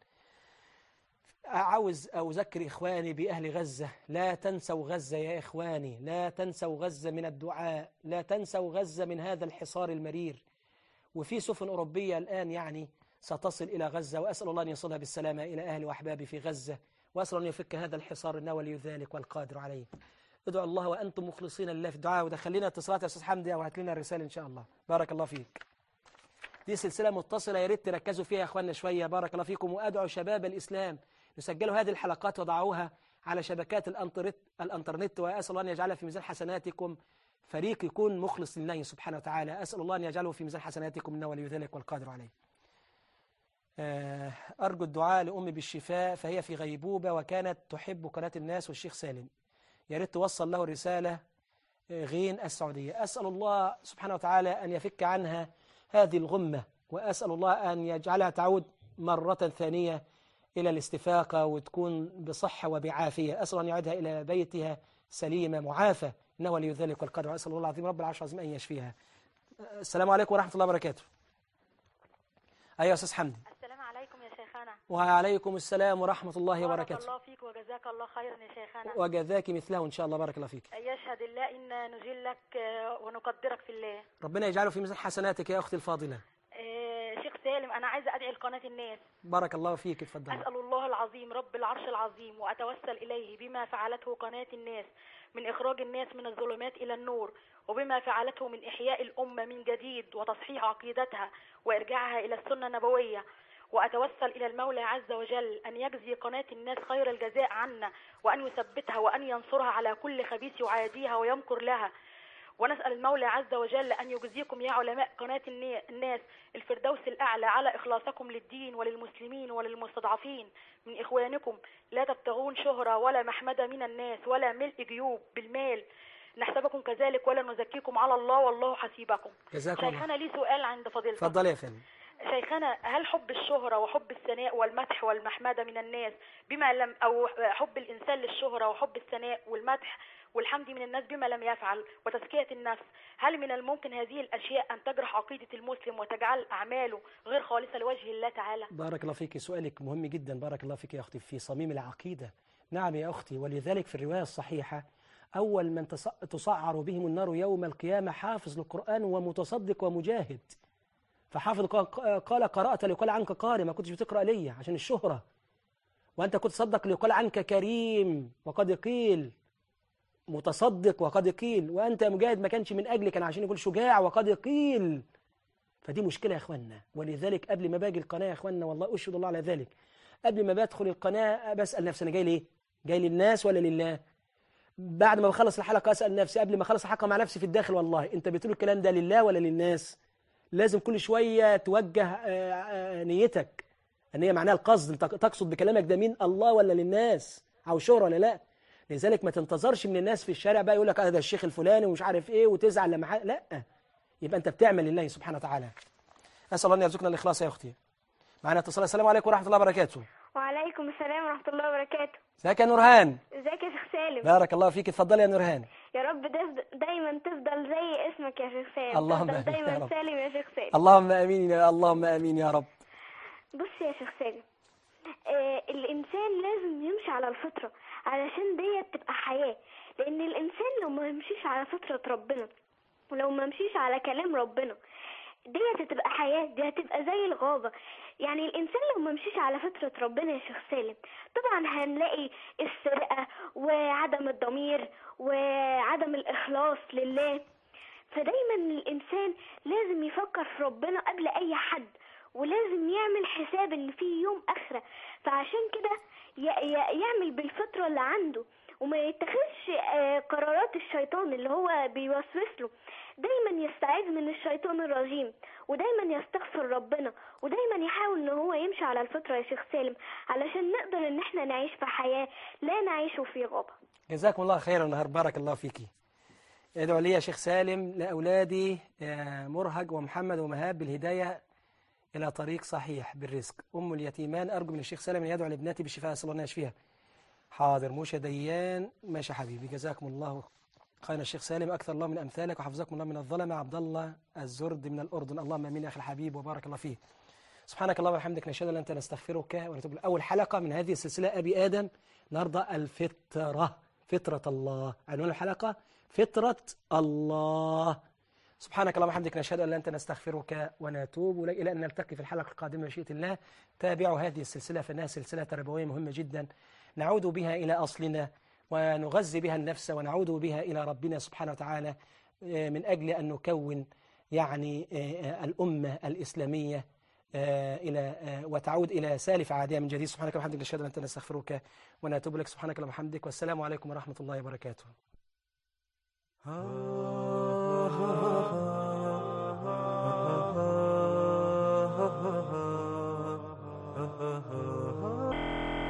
Speaker 2: عاوز أذكر إخواني بأهل غزة لا تنسوا غزة يا إخواني لا تنسوا غزة من الدعاء لا تنسوا غزة من هذا الحصار المرير وفي سفن أوروبية الآن يعني ستصل إلى غزة وأسأل الله أن يصلها بالسلامة إلى أهل وأحبابي في غزة وأسأل أن يفك هذا الحصار إنه ولي ذلك والقادر عليه ادعوا الله وأنتم مخلصين لله في الدعاء ودخل لنا اتصالات يا أستاذ حمدي أو هات لنا الرسالة إن شاء الله بارك الله فيك دي سلسلة متصلة يا ريت تركزوا فيها يا أخواننا شوية بارك الله فيكم وأدعوا شباب الإسلام يسجلوا هذه الحلقات وضعوها على شبكات الأنترنت وأسأل الله أن يجعلها في ميزان حسناتكم فريق يكون مخلص لله سبحانه وتعالى أسأل الله أن يجعله في ميزان حسناتكم إنه ولي ذلك والقادر عليه أرجو الدعاء لأمي بالشفاء فهي في غيبوبة وكانت تحب قناة الناس والشيخ سالم يا ريت توصل له رسالة غين السعودية أسأل الله سبحانه وتعالى أن يفك عنها هذه الغمة وأسأل الله أن يجعلها تعود مرة ثانية إلى الاستفاقة وتكون بصحة وبعافية أسأل أن يعيدها إلى بيتها سليمة معافى إنه ولي ذلك والقدر أسأل الله العظيم رب العرش العظيم أن يشفيها السلام عليكم ورحمة الله وبركاته أيها أستاذ حمدي
Speaker 4: السلام عليكم يا شيخنا
Speaker 2: وعليكم السلام ورحمة الله
Speaker 4: بارك
Speaker 2: وبركاته
Speaker 4: الله فيك وجزاك الله خيرا يا شيخنا
Speaker 2: وجزاك مثله إن شاء الله بارك الله فيك
Speaker 4: يشهد الله إن نجلك آه، ونقدرك في الله
Speaker 2: ربنا يجعله في ميزان حسناتك يا أختي الفاضلة
Speaker 4: آه، شيخ سالم أنا عايزة أدعي لقناة الناس
Speaker 2: بارك الله فيك اتفضل
Speaker 4: أسأل الله العظيم رب العرش العظيم وأتوسل إليه بما فعلته قناة الناس من إخراج الناس من الظلمات إلى النور وبما فعلته من إحياء الأمة من جديد وتصحيح عقيدتها وإرجاعها إلى السنة النبوية وأتوسل إلى المولى عز وجل أن يجزي قناة الناس خير الجزاء عنا وأن يثبتها وأن ينصرها على كل خبيث يعاديها ويمكر لها ونسأل المولى عز وجل أن يجزيكم يا علماء قناة النا- الناس الفردوس الأعلى على إخلاصكم للدين وللمسلمين وللمستضعفين من إخوانكم لا تبتغون شهرة ولا محمدة من الناس ولا ملء جيوب بالمال نحسبكم كذلك ولا نزكيكم على الله والله حسيبكم
Speaker 2: جزاكم الله
Speaker 4: شيخنا لي سؤال عند فضيلتك
Speaker 2: اتفضل يا فندم
Speaker 4: شيخنا هل حب الشهرة وحب الثناء والمدح والمحمدة من الناس بما لم أو حب الإنسان للشهرة وحب الثناء والمدح والحمد من الناس بما لم يفعل وتزكية النفس هل من الممكن هذه الأشياء أن تجرح عقيدة المسلم وتجعل أعماله غير خالصة لوجه الله تعالى
Speaker 2: بارك الله فيك سؤالك مهم جدا بارك الله فيك يا أختي في صميم العقيدة نعم يا أختي ولذلك في الرواية الصحيحة أول من تص- تسعر بهم النار يوم القيامة حافظ للقرآن ومتصدق ومجاهد فحافظ ق- قال قرأت ليقال عنك قارئ ما كنتش بتقرأ لي عشان الشهرة وأنت كنت تصدق ليقال عنك كريم وقد قيل متصدق وقد قيل وأنت يا مجاهد ما كانش من أجلك كان عشان يقول شجاع وقد قيل فدي مشكلة يا اخوانا ولذلك قبل ما باجي القناة يا اخوانا والله اشهد الله على ذلك قبل ما بدخل القناة بسأل نفسي انا جاي ليه جاي للناس ولا لله بعد ما بخلص الحلقة اسأل نفسي قبل ما اخلص الحلقة مع نفسي في الداخل والله انت بتقول الكلام ده لله ولا للناس
Speaker 3: لازم كل شوية توجه آه، آه، نيتك ان هي معناها القصد انت تقصد بكلامك ده مين الله ولا للناس او شهرة ولا لا لذلك ما تنتظرش من الناس في الشارع بقى يقول لك هذا الشيخ الفلاني ومش عارف ايه وتزعل لما حد- لا يبقى انت بتعمل لله سبحانه وتعالى اسال الله ان يرزقنا الاخلاص يا اختي معنا اتصال السلام عليكم ورحمه الله وبركاته
Speaker 5: وعليكم السلام ورحمة الله وبركاته
Speaker 3: ازيك يا نورهان
Speaker 5: ازيك يا شيخ سالم
Speaker 3: بارك الله فيك اتفضلي يا نورهان
Speaker 5: يا رب دف- دايما تفضل زي اسمك يا شيخ سالم
Speaker 3: اللهم
Speaker 5: تفضل
Speaker 3: آمين يا
Speaker 5: دايما
Speaker 3: رب.
Speaker 5: سالم يا شيخ سالم
Speaker 3: اللهم امين يا اللهم امين يا رب
Speaker 5: بص يا شيخ سالم آه الإنسان لازم يمشي على الفطرة علشان ديت تبقى حياة لأن الإنسان لو ما يمشيش على فطرة ربنا ولو ما مشيش على كلام ربنا ديت هتبقى حياة دي هتبقى زي الغابة يعني الإنسان لو ما مشيش على فطرة ربنا يا شيخ سالم طبعا هنلاقي السرقة وعدم الضمير وعدم الإخلاص لله فدايما الإنسان لازم يفكر في ربنا قبل أي حد ولازم يعمل حساب إن في يوم آخرة فعشان كده ي- ي- يعمل بالفطرة اللي عنده وما يتخذش آه، قرارات الشيطان اللي هو بيوسوس له دايما يستعيذ من الشيطان الرجيم ودايما يستغفر ربنا ودايما يحاول ان هو يمشي على الفطرة يا شيخ سالم علشان نقدر ان احنا نعيش في حياة لا نعيش في غابة
Speaker 3: جزاكم الله خيرا النهار بارك الله فيكي ادعو لي يا شيخ سالم لاولادي آه، مرهج ومحمد ومهاب بالهدايه الى طريق صحيح بالرزق ام اليتيمان ارجو من الشيخ سالم ان يدعو لابنتي بالشفاء اسال الله ان يشفيها حاضر موشى ديان ماشي حبيبي جزاكم الله خيرا الشيخ سالم اكثر الله من امثالك وحفظكم الله من الظلمه عبد الله الزرد من الاردن اللهم امين يا اخي الحبيب وبارك الله فيه سبحانك اللهم وبحمدك نشهد ان لا انت نستغفرك ونتوب إليك. اول حلقه من هذه السلسله ابي ادم النهارده الفطره فطره الله عنوان الحلقه فطره الله سبحانك اللهم وبحمدك نشهد ان لا انت نستغفرك ونتوب اليك الى ان نلتقي في الحلقه القادمه بمشيئه الله تابعوا هذه السلسله فانها سلسله تربويه مهمه جدا نعود بها الى اصلنا ونغذي بها النفس ونعود بها الى ربنا سبحانه وتعالى آه، من اجل ان نكون يعني آه، آه، الامه الاسلاميه آه، إلى آه، وتعود إلى سالف عادية من جديد سبحانك اللهم وبحمدك نشهد أن لا إله إلا أنت نستغفرك ونتوب لك سبحانك اللهم وبحمدك والسلام عليكم ورحمة الله وبركاته
Speaker 1: آه